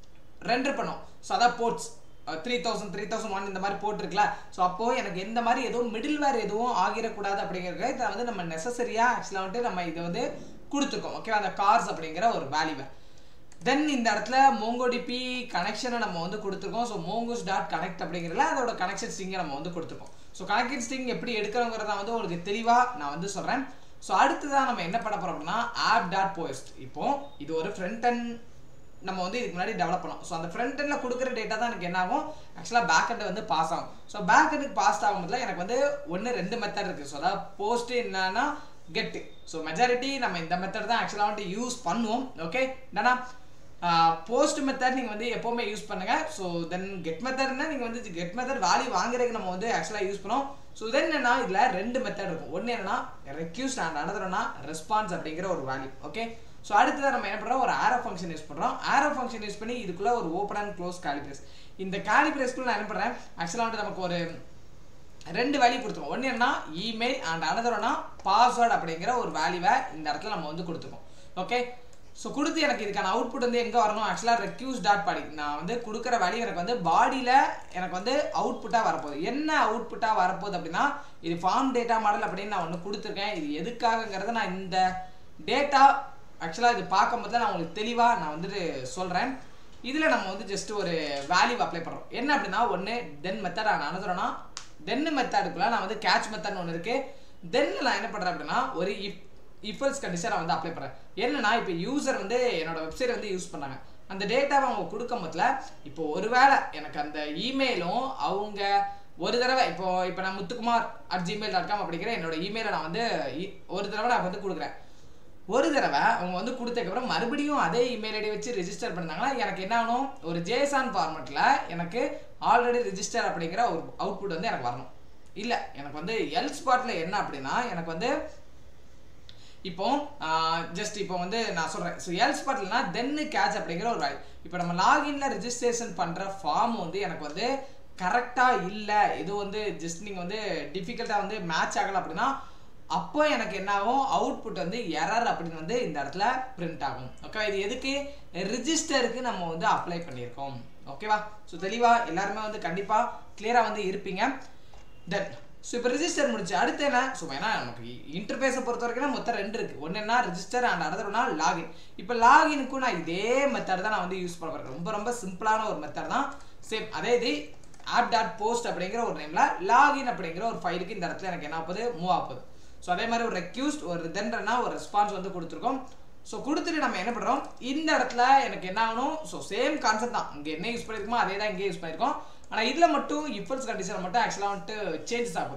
ரெண்டர் பண்ணும் ஸோ அதான் ports three thousand three thousand one இந்த மாதிரி போட்டிருக்குல ஸோ அப்போ எனக்கு எந்த மாதிரி எதுவும் மிடில் வேர் எதுவும் ஆகிடக்கூடாது அப்படிங்கிறத இதை வந்து நம்ம நெசசரியாக ஆக்சுவலாக வந்துட்டு நம்ம இதை வந்து கொடுத்துருக்கோம் ஓகே அந்த கார்ஸ் அப்படிங்கிற ஒரு வேல்யூவை தென் இந்த இடத்துல மோங்கோடிபி கனெக்ஷனை நம்ம வந்து கொடுத்துருக்கோம் ஸோ மோங்கோஸ் டாட் கனெக்ட் அப்படிங்கிறதுல அதோட கனெக்ஷன் ஸ்ட்ரிங்கை நம்ம வந்து கொடுத்துருக்கோம் ஸோ கனெக்டட் ஸ்ட்ரிங் எப்படி எடுக்கிறோங்கிறத வந்து உங்களுக்கு தெளிவாக நான் வந்து சொல்கிறேன் ஸோ அடுத்ததான் நம்ம என்ன பண்ண போகிறோம் அப்படின்னா ஆப் டாட் போஸ்ட் இப்போ இது ஒரு ஃப்ரண்ட் அண்ட் நம்ம வந்து இதுக்கு முன்னாடி டெவலப் பண்ணோம் ஸோ அந்த ஃப்ரண்ட் எண்டில் கொடுக்குற டேட்டா தான் எனக்கு என்ன ஆகும் ஆக்சுவலாக பேக் எண்ட் வந்து பாஸ் ஆகும் ஸோ பேக் எண்டுக்கு பாஸ் ஆகும்போதுல எனக்கு வந்து ஒன்று ரெண்டு மெத்தட் இருக்குது ஸோ அதாவது போஸ்ட் என்னன்னா கெட்டு ஸோ மெஜாரிட்டி நம்ம இந்த மெத்தட் தான் ஆக்சுவலாக வந்துட்டு யூஸ் பண்ணுவோம் ஓகே என்னன்னா போஸ்ட் மெத்தட் நீங்கள் வந்து எப்போவுமே யூஸ் பண்ணுங்க ஸோ தென் கெட் மெத்தட்னா நீங்கள் வந்து கெட் மெத்தட் வேல்யூ வாங்குறதுக்கு நம்ம வந்து ஆக்சுவலாக யூஸ் பண்ணோம் ஸோ தென் என்னன்னா இதில் ரெண்டு மெத்தட் இருக்கும் ஒன்று என்னன்னா ரெக்யூஸ்ட் அண்ட் நடந்துறோம்னா ரெஸ்பான்ஸ் அப்படிங்கிற ஒரு வேல்யூ ஓகே ஸோ அடுத்தது நம்ம என்ன பண்ணுறோம் ஒரு ஆரோ ஃபங்க்ஷன் யூஸ் பண்ணுறோம் ஆரோ ஃபங்க்ஷன் யூஸ் பண்ணி இதுக்குள்ள ஒரு ஓப்பன் அண்ட் க்ளோஸ் காலிபிரஸ் இந்த காலிபிரஸ்க்குள்ள நான் என்ன பண்ணுறேன் ஆக்சுவலாக வந்து நமக்கு ஒரு ரெண்டு வேல்யூ கொடுத்துருக்கோம் ஒன்று என்ன இமெயில் அண்ட் அனதர்னா பாஸ்வேர்டு அப்படிங்கிற ஒரு வேல்யூவை இந்த இடத்துல நம்ம வந்து கொடுத்துருக்கோம் ஓகே ஸோ கொடுத்து எனக்கு இதுக்கான அவுட்புட் வந்து எங்கே வரணும் ஆக்சுவலாக ரெக்யூஸ் டாட் பாடி நான் வந்து கொடுக்குற வேல்யூ எனக்கு வந்து பாடியில் எனக்கு வந்து அவுட்புட்டாக வரப்போகுது என்ன அவுட்புட்டாக வரப்போகுது அப்படின்னா இது ஃபார்ம் டேட்டா மாடல் அப்படின்னு நான் ஒன்று கொடுத்துருக்கேன் இது எதுக்காகங்கிறத நான் இந்த டேட்டா ஆக்சுவலாக இது பார்க்கும்போது நான் உங்களுக்கு தெளிவாக நான் வந்துட்டு சொல்கிறேன் இதில் நம்ம வந்து ஜஸ்ட் ஒரு வேல்யூ அப்ளை பண்ணுறோம் என்ன அப்படின்னா ஒன்று தென் மெத்தட் நான் அனுதுறேன்னா தென் மெத்தடுக்குள்ள நான் வந்து கேட்ச் மெத்தட்னு ஒன்று இருக்குது தென் நான் என்ன பண்ணுறேன் அப்படின்னா ஒரு இப் இஃபல்ஸ் கண்டிஷன் நான் வந்து அப்ளை பண்ணுறேன் என்னன்னா இப்போ யூசர் வந்து என்னோட வெப்சைட் வந்து யூஸ் பண்ணாங்க அந்த டேட்டாவை அவங்க கொடுக்கும் போதுல இப்போ ஒருவேளை எனக்கு அந்த இமெயிலும் அவங்க ஒரு தடவை இப்போ இப்போ நான் Muthukumar at Gmail dot com அப்படிங்கிற என்னோட இமெயிலை நான் வந்து இ- ஒரு தடவை நான் வந்து கொடுக்குறேன் ஒரு தடவை அவங்க வந்து கொடுத்ததுக்கப்புறம் மறுபடியும் அதே இமெயில் ஐடி வச்சு ரெஜிஸ்டர் பண்ணாங்கன்னா எனக்கு என்ன ஆகணும் ஒரு ஜேசான் ஃபார்மெட்டில் எனக்கு ஆல்ரெடி ரெஜிஸ்டர் அப்படிங்கிற ஒரு அவுட்புட் வந்து எனக்கு வரணும் இல்லை எனக்கு வந்து எல் ஸ்பாட்டில் என்ன அப்படின்னா எனக்கு வந்து இப்போ ஜஸ்ட் இப்போ வந்து நான் சொல்கிறேன் ஸோ எல் ஸ்பாட்லனா தென்னு கேட்ச் அப்படிங்கிற ஒரு வேல்யூ இப்போ நம்ம லாகின்ல ரெஜிஸ்ட்ரேஷன் பண்ணுற ஃபார்ம் வந்து எனக்கு வந்து கரெக்டாக இல்லை இது வந்து ஜஸ்ட் நீங்கள் வந்து டிஃபிகல்ட்டாக வந்து மேட்ச் ஆகலை அப்படின்னா அப்போ எனக்கு என்ன ஆகும் அவுட்புட் வந்து எரர் அப்படின்னு வந்து இந்த இடத்துல பிரிண்ட் ஆகும் ஓகே இது எதுக்கு ரிஜிஸ்டருக்கு நம்ம வந்து அப்ளை பண்ணியிருக்கோம் ஓகேவா ஸோ தெளிவாக எல்லாருமே வந்து கண்டிப்பாக கிளியராக வந்து இருப்பீங்க தென் ஸோ இப்போ ரிஜிஸ்டர் முடிச்சு அடுத்து என்ன ஸோ ஏன்னா நமக்கு இன்டர்ஃபேஸை பொறுத்த வரைக்கும் மொத்தம் ரெண்டு இருக்குது ஒன்று என்ன ரிஜிஸ்டர் அண்ட் அடுத்ததுனா லாகின் இப்போ லாகினுக்கும் நான் இதே மெத்தட் தான் நான் வந்து யூஸ் பண்ண போகிறேன் ரொம்ப ரொம்ப சிம்பிளான ஒரு மெத்தட் தான் சேம் அதே இது ஆப் டாட் போஸ்ட் அப்படிங்கிற ஒரு நேமில் லாகின் அப்படிங்கிற ஒரு ஃபைலுக்கு இந்த இடத்துல எனக்கு என்ன ஆகுது மூவ் ஆகுது ஸோ அதே மாதிரி ஒரு ரெக்யூஸ்ட் ஒரு தென்றனா ஒரு ரெஸ்பான்ஸ் வந்து கொடுத்துருக்கோம் ஸோ கொடுத்துட்டு நம்ம என்ன பண்ணுறோம் இந்த இடத்துல எனக்கு என்ன ஆகணும் ஸோ சேம் கான்செப்ட் தான் இங்கே என்ன யூஸ் பண்ணியிருக்கோமோ அதே தான் இங்கே யூஸ் பண்ணியிருக்கோம் ஆனால் இதில் மட்டும் இஃபல்ஸ் கண்டிஷன் மட்டும் ஆக்சுவலாக வந்துட்டு சேஞ்சஸ் ஆகுது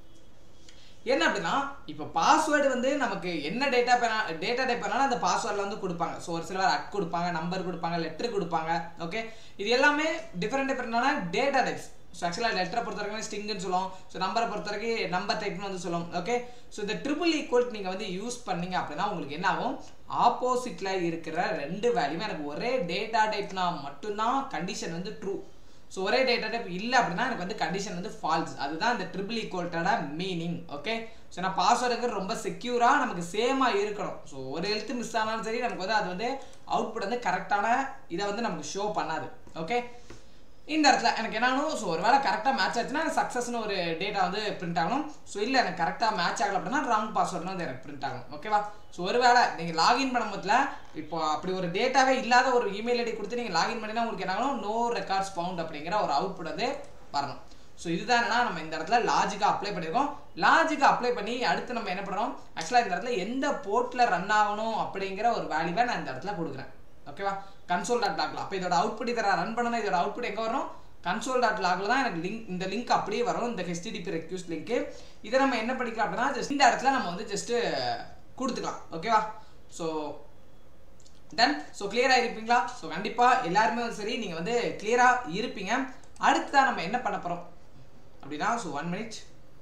என்ன அப்படின்னா இப்போ பாஸ்வேர்டு வந்து நமக்கு என்ன டேட்டா பேனா டேட்டா டைப் பண்ணாலும் அந்த பாஸ்வேர்டில் வந்து கொடுப்பாங்க ஸோ ஒரு சிலர் அட் கொடுப்பாங்க நம்பர் கொடுப்பாங்க லெட்டர் கொடுப்பாங்க ஓகே இது எல்லாமே டிஃப்ரெண்ட் டிஃப்ரெண்டான டேட்டா டைப்ஸ் ஸோ ஆக்சுவலாக லெட்டரை பொறுத்த வரைக்கும் ஸ்டிங்குன்னு சொல்லுவோம் ஸோ நம்பரை பொறுத்த வரைக்கும் நம்பர் டைப்னு வந்து சொல்லுவோம் ஓகே ஸோ இந்த ட்ரிபிள் ஈக்குவல் நீங்கள் வந்து யூஸ் பண்ணீங்க அப்படின்னா உங்களுக்கு என்ன ஆகும் ஆப்போசிட்டில் இருக்கிற ரெண்டு வேல்யூமே எனக்கு ஒரே டேட்டா டைப்னா மட்டும்தான் கண்டிஷன் வந்து ட்ரூ ஸோ ஒரே டேட்டா டைப் இல்லை அப்படின்னா எனக்கு வந்து கண்டிஷன் வந்து ஃபால்ஸ் அதுதான் இந்த ட்ரிபிள் ஈக்குவல்ட்டோட மீனிங் ஓகே ஸோ நான் பாஸ்வேர்டுங்கிறது ரொம்ப செக்யூராக நமக்கு சேமாக இருக்கணும் ஸோ ஒரு எழுத்து மிஸ் ஆனாலும் சரி நமக்கு வந்து அது வந்து அவுட்புட் வந்து கரெக்டான இதை வந்து நமக்கு ஷோ பண்ணாது ஓகே இந்த இடத்துல எனக்கு என்ன ஆகணும் ஸோ ஒருவேளை கரெக்டாக மேட்ச் ஆச்சுன்னா சக்ஸஸ்னு ஒரு டேட்டா வந்து பிரிண்ட் ஆகணும் ஸோ இல்லை எனக்கு கரெக்டாக மேட்ச் ஆகல அப்படின்னா ராங் பாஸ்வேர்ட்னு வந்து எனக்கு பிரிண்ட் ஆகணும் ஓகேவா ஸோ ஒருவேளை நீங்கள் லாகின் பண்ணும்போதுல இப்போ அப்படி ஒரு டேட்டாவே இல்லாத ஒரு இமெயில் ஐடி கொடுத்து நீங்கள் லாகின் பண்ணினா உங்களுக்கு என்ன ஆகணும் நோ ரெக்கார்ட்ஸ் ஃபவுண்ட் அப்படிங்கிற ஒரு அவுட்புட் வந்து வரணும் ஸோ இதுதான் என்னன்னா நம்ம இந்த இடத்துல லாஜிக்காக அப்ளை பண்ணியிருக்கோம் லாஜிக்காக அப்ளை பண்ணி அடுத்து நம்ம என்ன பண்ணுறோம் ஆக்சுவலாக இந்த இடத்துல எந்த போர்ட்டில் ரன் ஆகணும் அப்படிங்கிற ஒரு வேல்யூவை நான் இந்த இடத்துல கொடுக்குறேன் ஓகேவா கன்சோல் டாட் லாக்ல அப்போ இதோட அவுட்புட் இதை ரன் பண்ணணும் இதோட அவுட்புட் எங்கே வரும் கன்சோல் டாட் லாக்ல தான் எனக்கு லிங்க் இந்த லிங்க் அப்படியே வரும் இந்த ஹெச்டிடிபி ரெக்யூஸ்ட் லிங்க் இதை நம்ம என்ன படிக்கலாம் அப்படின்னா ஜஸ்ட் இந்த இடத்துல நம்ம வந்து ஜஸ்ட் கொடுத்துக்கலாம் ஓகேவா ஸோ டன் ஸோ கிளியராக இருப்பீங்களா ஸோ கண்டிப்பாக எல்லாருமே வந்து சரி நீங்கள் வந்து கிளியராக இருப்பீங்க அடுத்ததான் நம்ம என்ன பண்ண போகிறோம் அப்படின்னா so one minute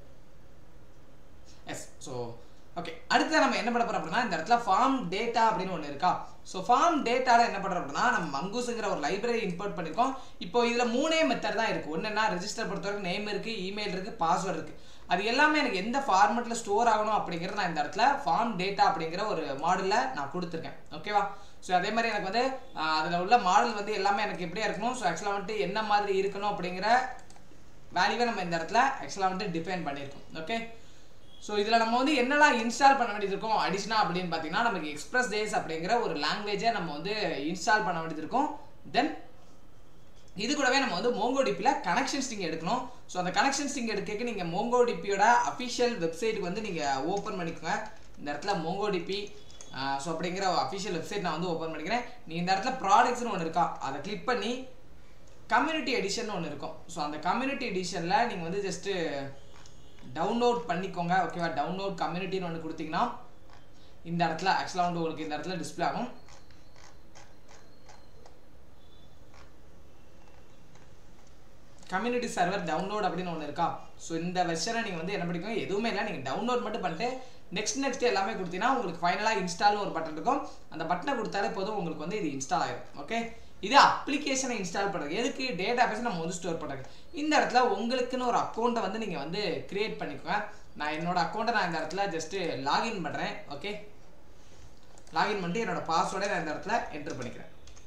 yes so okay அடுத்து நம்ம என்ன பண்ண போறோம் அப்படின்னா இந்த இடத்துல ஃபார்ம் டேட்டா அப்படின்னு ஒன்று இருக்கா ஸோ ஃபார்ம் டேட்டால என்ன பண்ணுறோம் அப்படின்னா நம்ம மங்கூஸுங்கிற ஒரு லைப்ரரி இம்போர்ட் பண்ணியிருக்கோம் இப்போ இதில் மூணே மெத்தட் தான் இருக்குது ஒன்று என்ன ரெஜிஸ்டர் பொறுத்தவரைக்கும் நேம் இருக்குது இமெயில் இருக்குது பாஸ்வேர்டு இருக்குது அது எல்லாமே எனக்கு எந்த ஃபார்மெட்டில் ஸ்டோர் ஆகணும் அப்படிங்கிறத நான் இந்த இடத்துல ஃபார்ம் டேட்டா அப்படிங்கிற ஒரு மாடலில் நான் கொடுத்துருக்கேன் ஓகேவா ஸோ அதே மாதிரி எனக்கு வந்து அதில் உள்ள மாடல் வந்து எல்லாமே எனக்கு எப்படியா இருக்கணும் ஸோ ஆக்சுவலாக வந்துட்டு என்ன மாதிரி இருக்கணும் அப்படிங்கிற வேல்யூவை நம்ம இந்த இடத்துல ஆக்சுவலாக வந்துட்டு டிஃபைன் பண்ணியிருக்கோம் ஓகே ஸோ இதில் நம்ம வந்து என்னெல்லாம் இன்ஸ்டால் பண்ண வேண்டியது இருக்கும் அடிஷனாக அப்படின்னு பார்த்தீங்கன்னா நமக்கு எக்ஸ்பிரஸ் டேஸ் அப்படிங்கிற ஒரு லாங்குவேஜை நம்ம வந்து இன்ஸ்டால் பண்ண வேண்டியது இருக்கும் தென் இது கூடவே நம்ம வந்து மோங்கோடிப்பியில் கனெக்ஷன் ஸ்டிங் எடுக்கணும் ஸோ அந்த கனெக்ஷன் ஸ்டிங் எடுக்க நீங்கள் மோங்கோடிப்பியோட அஃபிஷியல் வெப்சைட்டுக்கு வந்து நீங்கள் ஓப்பன் பண்ணிக்கோங்க இந்த இடத்துல மோங்கோடிபி ஸோ அப்படிங்கிற அஃபிஷியல் வெப்சைட் நான் வந்து ஓப்பன் பண்ணிக்கிறேன் நீ இந்த இடத்துல ப்ராடக்ட்ஸ்னு ஒன்று இருக்கா அதை கிளிக் பண்ணி கம்யூனிட்டி எடிஷன் ஒன்று இருக்கும் ஸோ அந்த கம்யூனிட்டி எடிஷனில் நீங்கள் வந்து ஜஸ்ட்டு டவுன்லோட் பண்ணிக்கோங்க ஓகேவா டவுன்லோட் கம்யூனிட்டின்னு ஒன்று கொடுத்தீங்கன்னா இந்த இடத்துல ஆக்சுவலாக வந்து உங்களுக்கு இந்த இடத்துல டிஸ்பிளே ஆகும் கம்யூனிட்டி சர்வர் டவுன்லோட் அப்படின்னு ஒன்று இருக்கா ஸோ இந்த வெர்ஷனை நீங்கள் வந்து என்ன பண்ணிக்கோங்க எதுவுமே இல்லை நீங்கள் டவுன்லோட் மட்டும் பண்ணிட்டு நெக்ஸ்ட் நெக்ஸ்ட் எல்லாமே கொடுத்தீங்கன்னா உங்களுக்கு ஃபைனலாக இன்ஸ்டால்னு ஒரு பட்டன் இருக்கும் அந்த பட்டனை கொடுத்தாலே போதும் உங்களுக்கு வந்து இது இன்ஸ்டால் ஆயிடும் ஓகே இது அப்ளிகேஷனை இன்ஸ்டால் பண்ணுறது எதுக்கு டேட்டா பேஸ் நம்ம வந்து ஸ்டோர் பண்ணுறது இந்த இடத்துல உங்களுக்குன்னு ஒரு அக்கௌண்ட்டை வந்து நீங்கள் வந்து கிரியேட் பண்ணிக்கோங்க நான் என்னோட அக்கௌண்ட்டை நான் இந்த இடத்துல ஜஸ்ட்டு லாகின் பண்ணுறேன் ஓகே லாகின் பண்ணிட்டு என்னோட பாஸ்வேர்டை நான் இந்த இடத்துல என்ட்ரு பண்ணிக்கிறேன்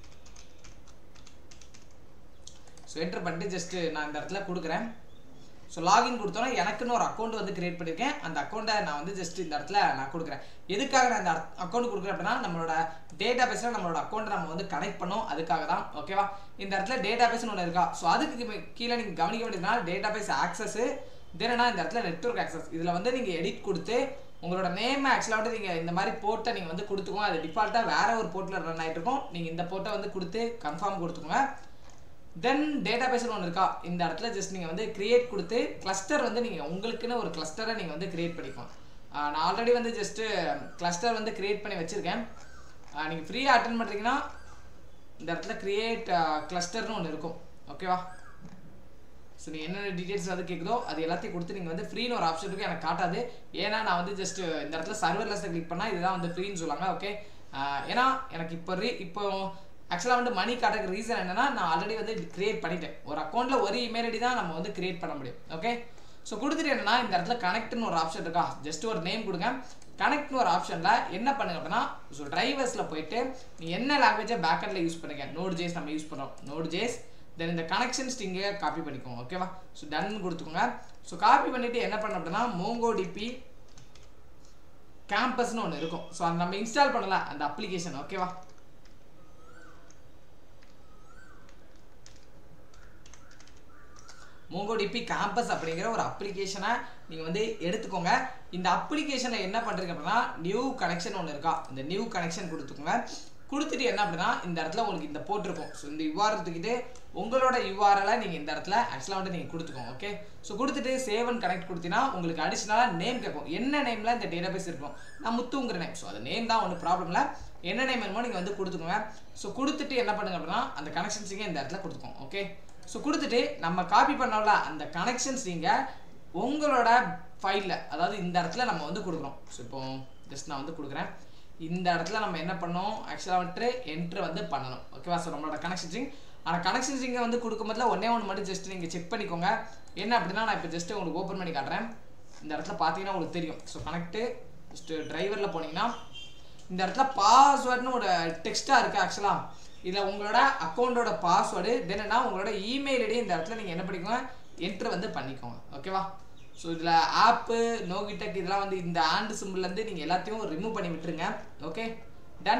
ஸோ என்ட்ரு பண்ணிட்டு ஜஸ்ட்டு நான் இந்த இடத்துல கொடுக்குறேன் ஸோ லாகின் கொடுத்தோன்னா எனக்குன்னு ஒரு அக்கௌண்ட் வந்து கிரியேட் பண்ணியிருக்கேன் அந்த அக்கௌண்ட்டை நான் வந்து ஜஸ்ட் இந்த இடத்துல நான் கொடுக்குறேன் எதுக்காக நான் இந்த அக்கௌண்ட் கொடுக்குறேன் அப்படின்னா நம்மளோட டேட்டா பேஸில் நம்மளோட அக்கௌண்ட்டை நம்ம வந்து கனெக்ட் பண்ணோம் அதுக்காக தான் ஓகேவா இந்த இடத்துல டேட்டா பேஸ்னு ஒன்று இருக்கா ஸோ அதுக்கு கீழே நீங்கள் கவனிக்க வேண்டியதுனா டேட்டா பேஸ் ஆக்சஸ் தென்னா இந்த இடத்துல நெட்ஒர்க் ஆக்சஸ் இதில் வந்து நீங்கள் எடிட் கொடுத்து உங்களோட நேம் ஆக்சுவலாக வந்து நீங்கள் இந்த மாதிரி போர்ட்டை நீங்கள் வந்து கொடுத்துக்கோங்க அது டிஃபால்ட்டாக வேற ஒரு போர்ட்டில் ரன் ஆகிட்டு இருக்கும் நீங்கள் இந்த போர்ட்டை வந்து கொடுத்து கன்ஃபார்ம் கொடுத்துக்கோங்க தென் டேட்டா பேஸ்னு ஒன்று இருக்கா இந்த இடத்துல ஜஸ்ட் நீங்கள் வந்து கிரியேட் கொடுத்து கிளஸ்டர் வந்து நீங்கள் உங்களுக்குன்னு ஒரு கிளஸ்டரை நீங்கள் வந்து கிரியேட் பண்ணிக்கோங்க நான் ஆல்ரெடி வந்து ஜஸ்ட்டு கிளஸ்டர் வந்து கிரியேட் பண்ணி வச்சுருக்கேன் நீங்கள் ஃப்ரீயாக அட்டன் பண்ணுறீங்கன்னா இந்த இடத்துல கிரியேட் கிளஸ்டர்னு ஒன்று இருக்கும் ஓகேவா ஸோ நீங்கள் என்னென்ன டீட்டெயில்ஸ் வந்து கேட்குதோ அது எல்லாத்தையும் கொடுத்து நீங்கள் வந்து ஃப்ரீன்னு ஒரு ஆப்ஷன் இருக்கு எனக்கு காட்டாது ஏன்னா நான் வந்து ஜஸ்ட் இந்த இடத்துல சர்வர்லெஸை கிளிக் பண்ணால் இதுதான் வந்து ஃப்ரீன்னு சொல்லுவாங்க ஓகே ஏன்னா எனக்கு இப்போ ரீ இப்போ ஆக்சுவலாக வந்து மணி காட்டுற ரீசன் என்னன்னா நான் ஆல்ரெடி வந்து கிரியேட் பண்ணிட்டேன் ஒரு அக்கௌண்ட்டில் ஒரு இமெயில் ஐடி தான் நம்ம வந்து கிரியேட் பண்ண முடியும் ஓகே ஸோ கொடுத்துட்டு என்னன்னா இந்த இடத்துல கனெக்ட்னு ஒரு ஆப்ஷன் இருக்கா ஜஸ்ட் ஒரு நேம் கொடுங்க கனெக்ட்னு ஒரு ஆப்ஷனில் என்ன பண்ணுங்க அப்படின்னா ஸோ டிரைவர்ஸில் போயிட்டு நீ என்ன லாங்குவேஜை பேக்கெண்டில் யூஸ் பண்ணுங்க நோட் ஜேஸ் நம்ம யூஸ் பண்ணுறோம் நோட் ஜேஸ் தென் இந்த கனெக்ஷன் ஸ்டிங்கை காப்பி பண்ணிக்கோங்க ஓகேவா ஸோ டன் கொடுத்துக்கோங்க ஸோ காப்பி பண்ணிவிட்டு என்ன பண்ண அப்படின்னா மோங்கோ டிபி கேம்பஸ்னு ஒன்று இருக்கும் ஸோ அது நம்ம இன்ஸ்டால் பண்ணல அந்த அப்ளிகேஷன் ஓகேவா மோங்கோடிபி கேம்பஸ் அப்படிங்கிற ஒரு அப்ளிகேஷனை நீங்கள் வந்து எடுத்துக்கோங்க இந்த அப்ளிகேஷனில் என்ன பண்ணுறீங்க அப்படின்னா நியூ கனெக்ஷன் ஒன்று இருக்கா இந்த நியூ கனெக்ஷன் கொடுத்துக்கோங்க கொடுத்துட்டு என்ன அப்படின்னா இந்த இடத்துல உங்களுக்கு இந்த போட்டிருக்கும் ஸோ இந்த யூஆர் தூக்கிட்டு உங்களோட யூஆர்எலை நீங்கள் இந்த இடத்துல ஆக்சுவலாக வந்து நீங்கள் கொடுத்துக்கோங்க ஓகே ஸோ கொடுத்துட்டு சேவ் அண்ட் கனெக்ட் கொடுத்தீங்கன்னா உங்களுக்கு அடிஷ்னலாக நேம் கேட்கும் என்ன நேமில் இந்த டேட்டா பேஸ் இருக்கும் நான் முத்துங்கிற நேம் ஸோ அது நேம் தான் ஒன்றும் ப்ராப்ளம் இல்லை என்ன நேம் வேணுமோ நீங்கள் வந்து கொடுத்துக்கோங்க ஸோ கொடுத்துட்டு என்ன பண்ணுங்க அப்படின்னா அந்த கனெக்ஷன்ஸிங்க இந்த இடத்துல கொடுத்துக்கோங்க ஓகே ஸோ கொடுத்துட்டு நம்ம காப்பி பண்ணோம்ல அந்த கனெக்ஷன்ஸ் நீங்கள் உங்களோட ஃபைலில் அதாவது இந்த இடத்துல நம்ம வந்து கொடுக்குறோம் ஸோ இப்போ ஜஸ்ட் நான் வந்து கொடுக்குறேன் இந்த இடத்துல நம்ம என்ன பண்ணோம் ஆக்சுவலாக வந்துட்டு என்ட்ரு வந்து பண்ணணும் ஓகேவா ஸோ நம்மளோட கனெக்ஷன் சிங் ஆனால் கனெக்ஷன் சிங்கை வந்து கொடுக்கும்போதுல ஒன்றே ஒன்று மட்டும் ஜஸ்ட் நீங்கள் செக் பண்ணிக்கோங்க என்ன அப்படின்னா நான் இப்போ ஜஸ்ட்டு உங்களுக்கு ஓப்பன் பண்ணி காட்டுறேன் இந்த இடத்துல பார்த்தீங்கன்னா உங்களுக்கு தெரியும் ஸோ கனெக்ட்டு ஜஸ்ட்டு டிரைவரில் போனீங்கன்னா இந்த இடத்துல பாஸ்வேர்டுன்னு ஒரு டெக்ஸ்ட்டாக இருக்குது ஆக்சுவலாக இதில் உங்களோட அக்கௌண்ட்டோட பாஸ்வேர்டு தென் என்ன உங்களோட இமெயில் ஐடி இந்த இடத்துல நீங்கள் என்ன பண்ணிக்கோங்க என்ட்ரு வந்து பண்ணிக்கோங்க ஓகேவா ஸோ இதில் ஆப்பு நோகிடெக் இதெல்லாம் வந்து இந்த ஆண்டு சிம்பிள்லேருந்து நீங்கள் எல்லாத்தையும் ரிமூவ் பண்ணி விட்டுருங்க ஓகே டன்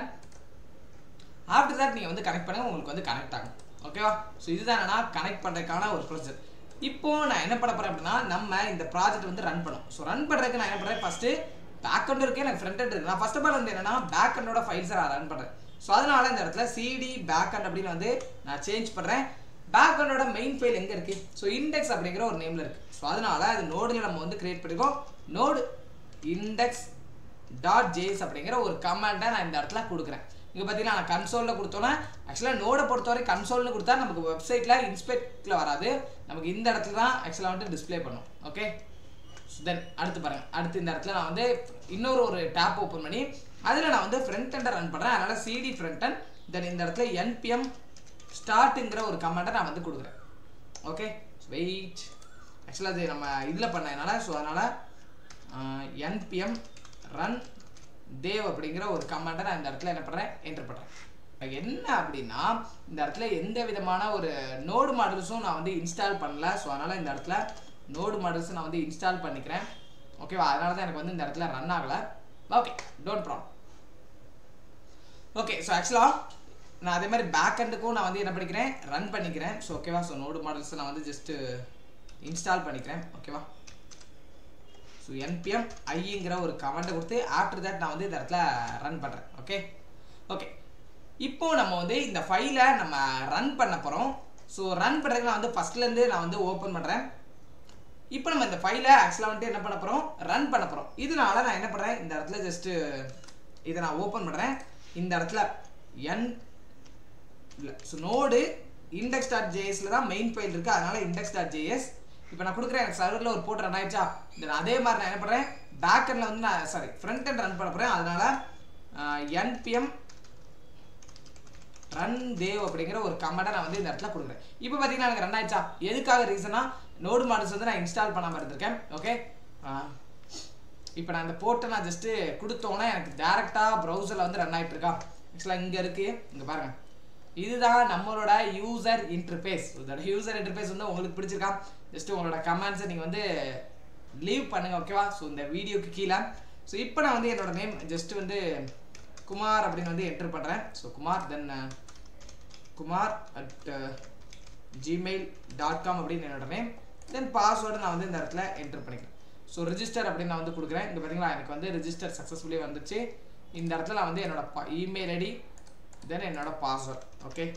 ஆஃப்டர் தட் நீங்கள் வந்து கனெக்ட் பண்ணுங்க உங்களுக்கு வந்து கனெக்ட் ஆகும் ஓகேவா ஸோ இதுதான் என்னன்னா கனெக்ட் பண்ணுறதுக்கான ஒரு ப்ரொசீஜர் இப்போ நான் என்ன பண்ண போகிறேன் அப்படின்னா நம்ம இந்த ப்ராஜெக்ட் வந்து ரன் பண்ணும் ஸோ ரன் பண்ணுறதுக்கு நான் என்ன பண்ணுறேன் ஃபஸ்ட்டு பேக் அண்ட் இருக்கு எனக்கு ஃப்ரண்ட் இருக்கு நான் ஃபர்ஸ்ட் ஆஃப் ஆல் வந்து என்னன்னா பேக் அண்டோட ஃபைல்ஸை நான் ரன் பண்ணுறேன் ஸோ அதனால இந்த இடத்துல சிடி பேக் அண்ட் அப்படின்னு வந்து நான் சேஞ்ச் பண்ணுறேன் பேக் அண்டோட மெயின் ஃபைல் எங்கே இருக்குது ஸோ இண்டெக்ஸ் அப்படிங்கிற ஒரு நேமில் இருக்குது ஸோ அதனால அது நோடில் நம்ம வந்து கிரியேட் பண்ணிருக்கோம் நோடு இண்டெக்ஸ் டாட் ஜேஸ் அப்படிங்கிற ஒரு கமாண்டை நான் இந்த இடத்துல கொடுக்குறேன் இங்கே பார்த்தீங்கன்னா நான் கன்சோலில் கொடுத்தோன்னா ஆக்சுவலாக நோடை பொறுத்தவரை கன்சோல்னு கொடுத்தா நமக்கு வெப்சைட்டில் இன்ஸ்பெக்டில் வராது நமக்கு இந்த இடத்துல தான் ஆக்சுவலாக வந்துட்டு டிஸ்ப்ளே பண்ணும் ஓகே தென் அடுத்து பாருங்க அடுத்து இந்த இடத்துல நான் வந்து இன்னொரு ஒரு டேப் ஓப்பன் பண்ணி அதில் நான் வந்து ஃப்ரண்ட் எண்டை ரன் பண்ணுறேன் அதனால் சிடி ஃப்ரண்ட் அண்ட் தென் இந்த இடத்துல என்பிஎம் ஸ்டார்ட்டுங்கிற ஒரு கமெண்ட்டை நான் வந்து கொடுக்குறேன் ஓகே வெயிட் ஆக்சுவலாக அது நம்ம இதில் பண்ணதுனால ஸோ அதனால் என்பிஎம் ரன் தேவ் அப்படிங்கிற ஒரு கமெண்ட்டை நான் இந்த இடத்துல என்ன பண்ணுறேன் என்டர் பண்ணுறேன் எனக்கு என்ன அப்படின்னா இந்த இடத்துல எந்த விதமான ஒரு நோடு மாடல்ஸும் நான் வந்து இன்ஸ்டால் பண்ணல ஸோ அதனால் இந்த இடத்துல நோடு மாடல்ஸும் நான் வந்து இன்ஸ்டால் பண்ணிக்கிறேன் ஓகேவா அதனால தான் எனக்கு வந்து இந்த இடத்துல ரன் ஆகலை okay don't problem okay so ஆக்சுவலாக நான் அதே மாதிரி பேக் எண்டுக்கும் நான் வந்து என்ன பண்ணிக்கிறேன் ரன் பண்ணிக்கிறேன் ஸோ ஓகேவா ஸோ நோடு மாடல்ஸ் நான் வந்து ஜஸ்ட்டு இன்ஸ்டால் பண்ணிக்கிறேன் ஓகேவா ஸோ என்பிஎம் ஐங்கிற ஒரு கமெண்ட்டை கொடுத்து ஆஃப்டர் தட் நான் வந்து இந்த இடத்துல ரன் பண்ணுறேன் ஓகே ஓகே இப்போ நம்ம வந்து இந்த ஃபைலை நம்ம ரன் பண்ண போகிறோம் ஸோ ரன் பண்ணுறதுக்கு நான் வந்து ஃபஸ்ட்லேருந்து நான் வந்து ஓப்பன் பண்ணுறேன் இப்போ நம்ம இந்த ஃபைலை ஆக்சுவலாக வந்துட்டு என்ன பண்ண போகிறோம் ரன் பண்ண போகிறோம் இதனால நான் என்ன பண்ணுறேன் இந்த இடத்துல ஜஸ்ட்டு இதை நான் ஓப்பன் பண்ணுறேன் இந்த இடத்துல என் இல்லை ஸோ நோடு இண்டெக்ஸ் டாட் ஜேஎஸ்ல தான் மெயின் ஃபைல் இருக்குது அதனால இண்டெக்ஸ் டாட் ஜேஎஸ் இப்போ நான் கொடுக்குறேன் எனக்கு சர்வரில் ஒரு போட்டு ரன் ஆயிடுச்சா இந்த அதே மாதிரி நான் என்ன பண்ணுறேன் பேக் எண்டில் வந்து நான் சாரி ஃப்ரண்ட் எண்ட் ரன் பண்ண போகிறேன் அதனால என்பிஎம் ரன் தேவ் அப்படிங்கிற ஒரு கமெண்ட்டை நான் வந்து இந்த இடத்துல கொடுக்குறேன் இப்போ பார்த்தீங்கன்னா எனக்கு ரன் ஆயிடுச்சா எதுக்காக ரீசனாக நோடு மாடல்ஸ் வந்து நான் இன்ஸ்டால் பண்ணாமல் இருந்திருக்கேன் ஓகே இப்போ நான் இந்த போர்ட்டை நான் ஜஸ்ட்டு கொடுத்தோன்னே எனக்கு டேரெக்டாக ப்ரௌசரில் வந்து ரன் ஆகிட்டு இருக்கா ஆக்சுவலாக இங்கே இருக்குது இங்கே பாருங்கள் இதுதான் நம்மளோட யூசர் இன்டர்ஃபேஸ் இதோட யூசர் இன்டர்ஃபேஸ் வந்து உங்களுக்கு பிடிச்சிருக்கா ஜஸ்ட் உங்களோட கமெண்ட்ஸை நீங்கள் வந்து லீவ் பண்ணுங்கள் ஓகேவா ஸோ இந்த வீடியோக்கு கீழே ஸோ இப்போ நான் வந்து என்னோட நேம் ஜஸ்ட் வந்து குமார் அப்படின்னு வந்து என்டர் பண்ணுறேன் so Kumar then Kumar at Gmail dot com அப்படின்னு என்னோட நேம் தென் பாஸ்வேர்டு நான் வந்து இந்த இடத்துல என்டர் பண்ணிக்கிறேன் ஸோ ரிஜிஸ்டர் அப்படின்னு நான் வந்து கொடுக்குறேன் இங்கே பார்த்தீங்களா எனக்கு வந்து ரிஜிஸ்டர் சக்ஸஸ்ஃபுல்லி வந்துச்சு இந்த இடத்துல நான் வந்து என்னோட இமெயில் ஐடி தென் என்னோட பாஸ்வேர்ட் ஓகே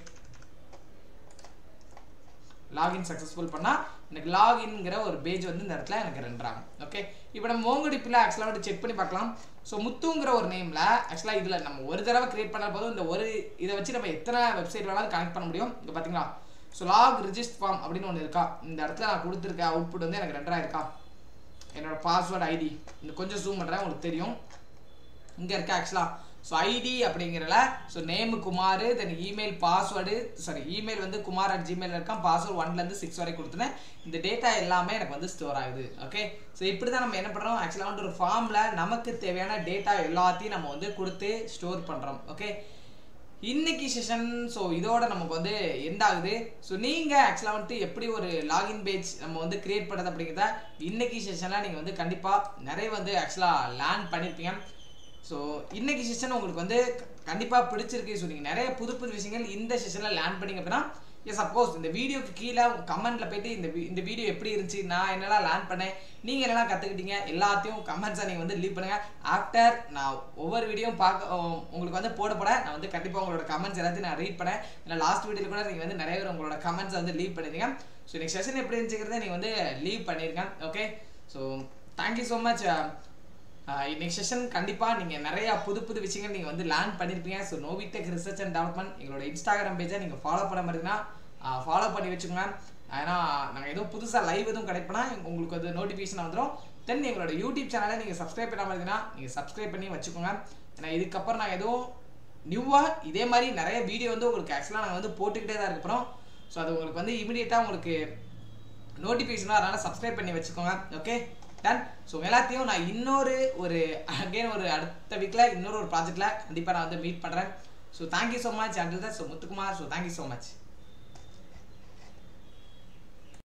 லாகின் சக்ஸஸ்ஃபுல் பண்ணால் எனக்கு லாகின்ங்கிற ஒரு பேஜ் வந்து இந்த இடத்துல எனக்கு ரெண்டாங்க ஓகே இப்போ நம்ம மோங்கடிப்பில் ஆக்சுவலாக வந்து செக் பண்ணி பார்க்கலாம் ஸோ முத்துங்கிற ஒரு நேமில் ஆக்சுவலாக இதில் நம்ம ஒரு தடவை கிரியேட் பண்ண போதும் இந்த ஒரு இதை வச்சு நம்ம எத்தனை வெப்சைட் வேணாலும் கனெக்ட் பண்ண முடியும் இங்கே பார்த்தீங்களா ஸோ லாக் ரிஜிஸ்ட் ஃபார்ம் அப்படின்னு ஒன்று இருக்கா இந்த இடத்துல நான் கொடுத்துருக்க அவுட்புட் வந்து எனக்கு ரெண்டராக இருக்கா என்னோட பாஸ்வேர்டு ஐடி இன்னும் கொஞ்சம் ஜூம் பண்ணுறேன் உங்களுக்கு தெரியும் இங்கே இருக்க ஆக்சுவலாக ஸோ ஐடி அப்படிங்கிறல so name Kumar then email password sorry email வந்து குமார் அட் ஜிமெயில் இருக்கான் பாஸ்வேர்டு ஒன்லேருந்து சிக்ஸ் வரைக்கும் கொடுத்துனேன் இந்த டேட்டா எல்லாமே எனக்கு வந்து ஸ்டோர் ஆகுது ஓகே ஸோ இப்படி தான் நம்ம என்ன பண்ணுறோம் ஆக்சுவலாக வந்து ஒரு ஃபார்மில் நமக்கு தேவையான டேட்டா எல்லாத்தையும் நம்ம வந்து கொடுத்து ஸ்டோர் பண்ணுறோம் ஓகே இன்னைக்கு செஷன் ஸோ இதோட நமக்கு வந்து எண்ட் ஆகுது ஸோ நீங்கள் ஆக்சுவலாக வந்துட்டு எப்படி ஒரு லாகின் பேஜ் நம்ம வந்து கிரியேட் பண்ணுறது அப்படிங்கிறத இன்னைக்கு செஷனில் நீங்கள் வந்து கண்டிப்பாக நிறைய வந்து ஆக்சுவலாக லேர்ன் பண்ணியிருப்பீங்க ஸோ இன்னைக்கு செஷன் உங்களுக்கு வந்து கண்டிப்பாக பிடிச்சிருக்கு ஸோ நீங்கள் நிறைய புது புது விஷயங்கள் இந்த செஷனில் லேர்ன் பண்ணிங்க அப்படின்னா எஸ் சப்போஸ் இந்த வீடியோக்கு கீழே கமெண்ட்டில் போயிட்டு இந்த இந்த வீடியோ எப்படி இருந்துச்சு நான் என்னெல்லாம் லேர்ன் பண்ணேன் நீங்கள் என்னெல்லாம் கற்றுக்கிட்டீங்க எல்லாத்தையும் கமெண்ட்ஸாக நீங்கள் வந்து லீவ் பண்ணுங்கள் ஆஃப்டர் நான் ஒவ்வொரு வீடியோவும் பார்க்க உங்களுக்கு வந்து போட போட நான் வந்து கண்டிப்பாக உங்களோட கமெண்ட்ஸ் எல்லாத்தையும் நான் ரீட் பண்ணேன் ஏன்னா லாஸ்ட் வீடியோவில் கூட நீங்கள் வந்து நிறைய பேர் உங்களோட கமெண்ட்ஸை வந்து லீவ் பண்ணிருங்க ஸோ நெக்ஸ்ட் செஷன் எப்படி இருந்துச்சுக்கிறத நீங்கள் வந்து லீவ் பண்ணியிருக்கேன் okay so thank you so much இன்னைக்கு செஷன் கண்டிப்பாக நீங்கள் நிறையா புது புது விஷயங்கள் நீங்கள் வந்து லேர்ன் பண்ணியிருப்பீங்க so Novitech research and development எங்களோட இன்ஸ்டாகிராம் பேஜை நீங்கள் ஃபாலோ பண்ண மாதிரினா ஃபாலோ பண்ணி வச்சுக்கோங்க ஏன்னா நாங்கள் எதுவும் புதுசாக லைவ் எதுவும் கிடைப்பனா உங்களுக்கு வந்து நோட்டிஃபிகேஷன் வந்துடும் தென் எங்களோட யூடியூப் சேனலை நீங்கள் சப்ஸ்கிரைப் பண்ணாமல் இருந்தீங்கன்னா நீங்கள் சப்ஸ்கிரைப் பண்ணி வச்சுக்கோங்க ஏன்னா இதுக்கப்புறம் நாங்கள் எதுவும் நியூவாக இதே மாதிரி நிறைய வீடியோ வந்து உங்களுக்கு ஆக்சுவலாக நாங்கள் வந்து போட்டுக்கிட்டே தான் இருக்கிறோம் ஸோ அது உங்களுக்கு வந்து இமீடியட்டாக உங்களுக்கு நோட்டிஃபிகேஷனாக அதனால் சப்ஸ்கிரைப் பண்ணி வச்சுக்கோங்க ஓகே டன் ஸோ எல்லாத்தையும் நான் இன்னொரு ஒரு அகைன் ஒரு அடுத்த வீக்கில் இன்னொரு ஒரு ப்ராஜெக்டில் கண்டிப்பாக நான் வந்து மீட் பண்ணுறேன் so thank you so much until தான் so Muthukumar so thank you so much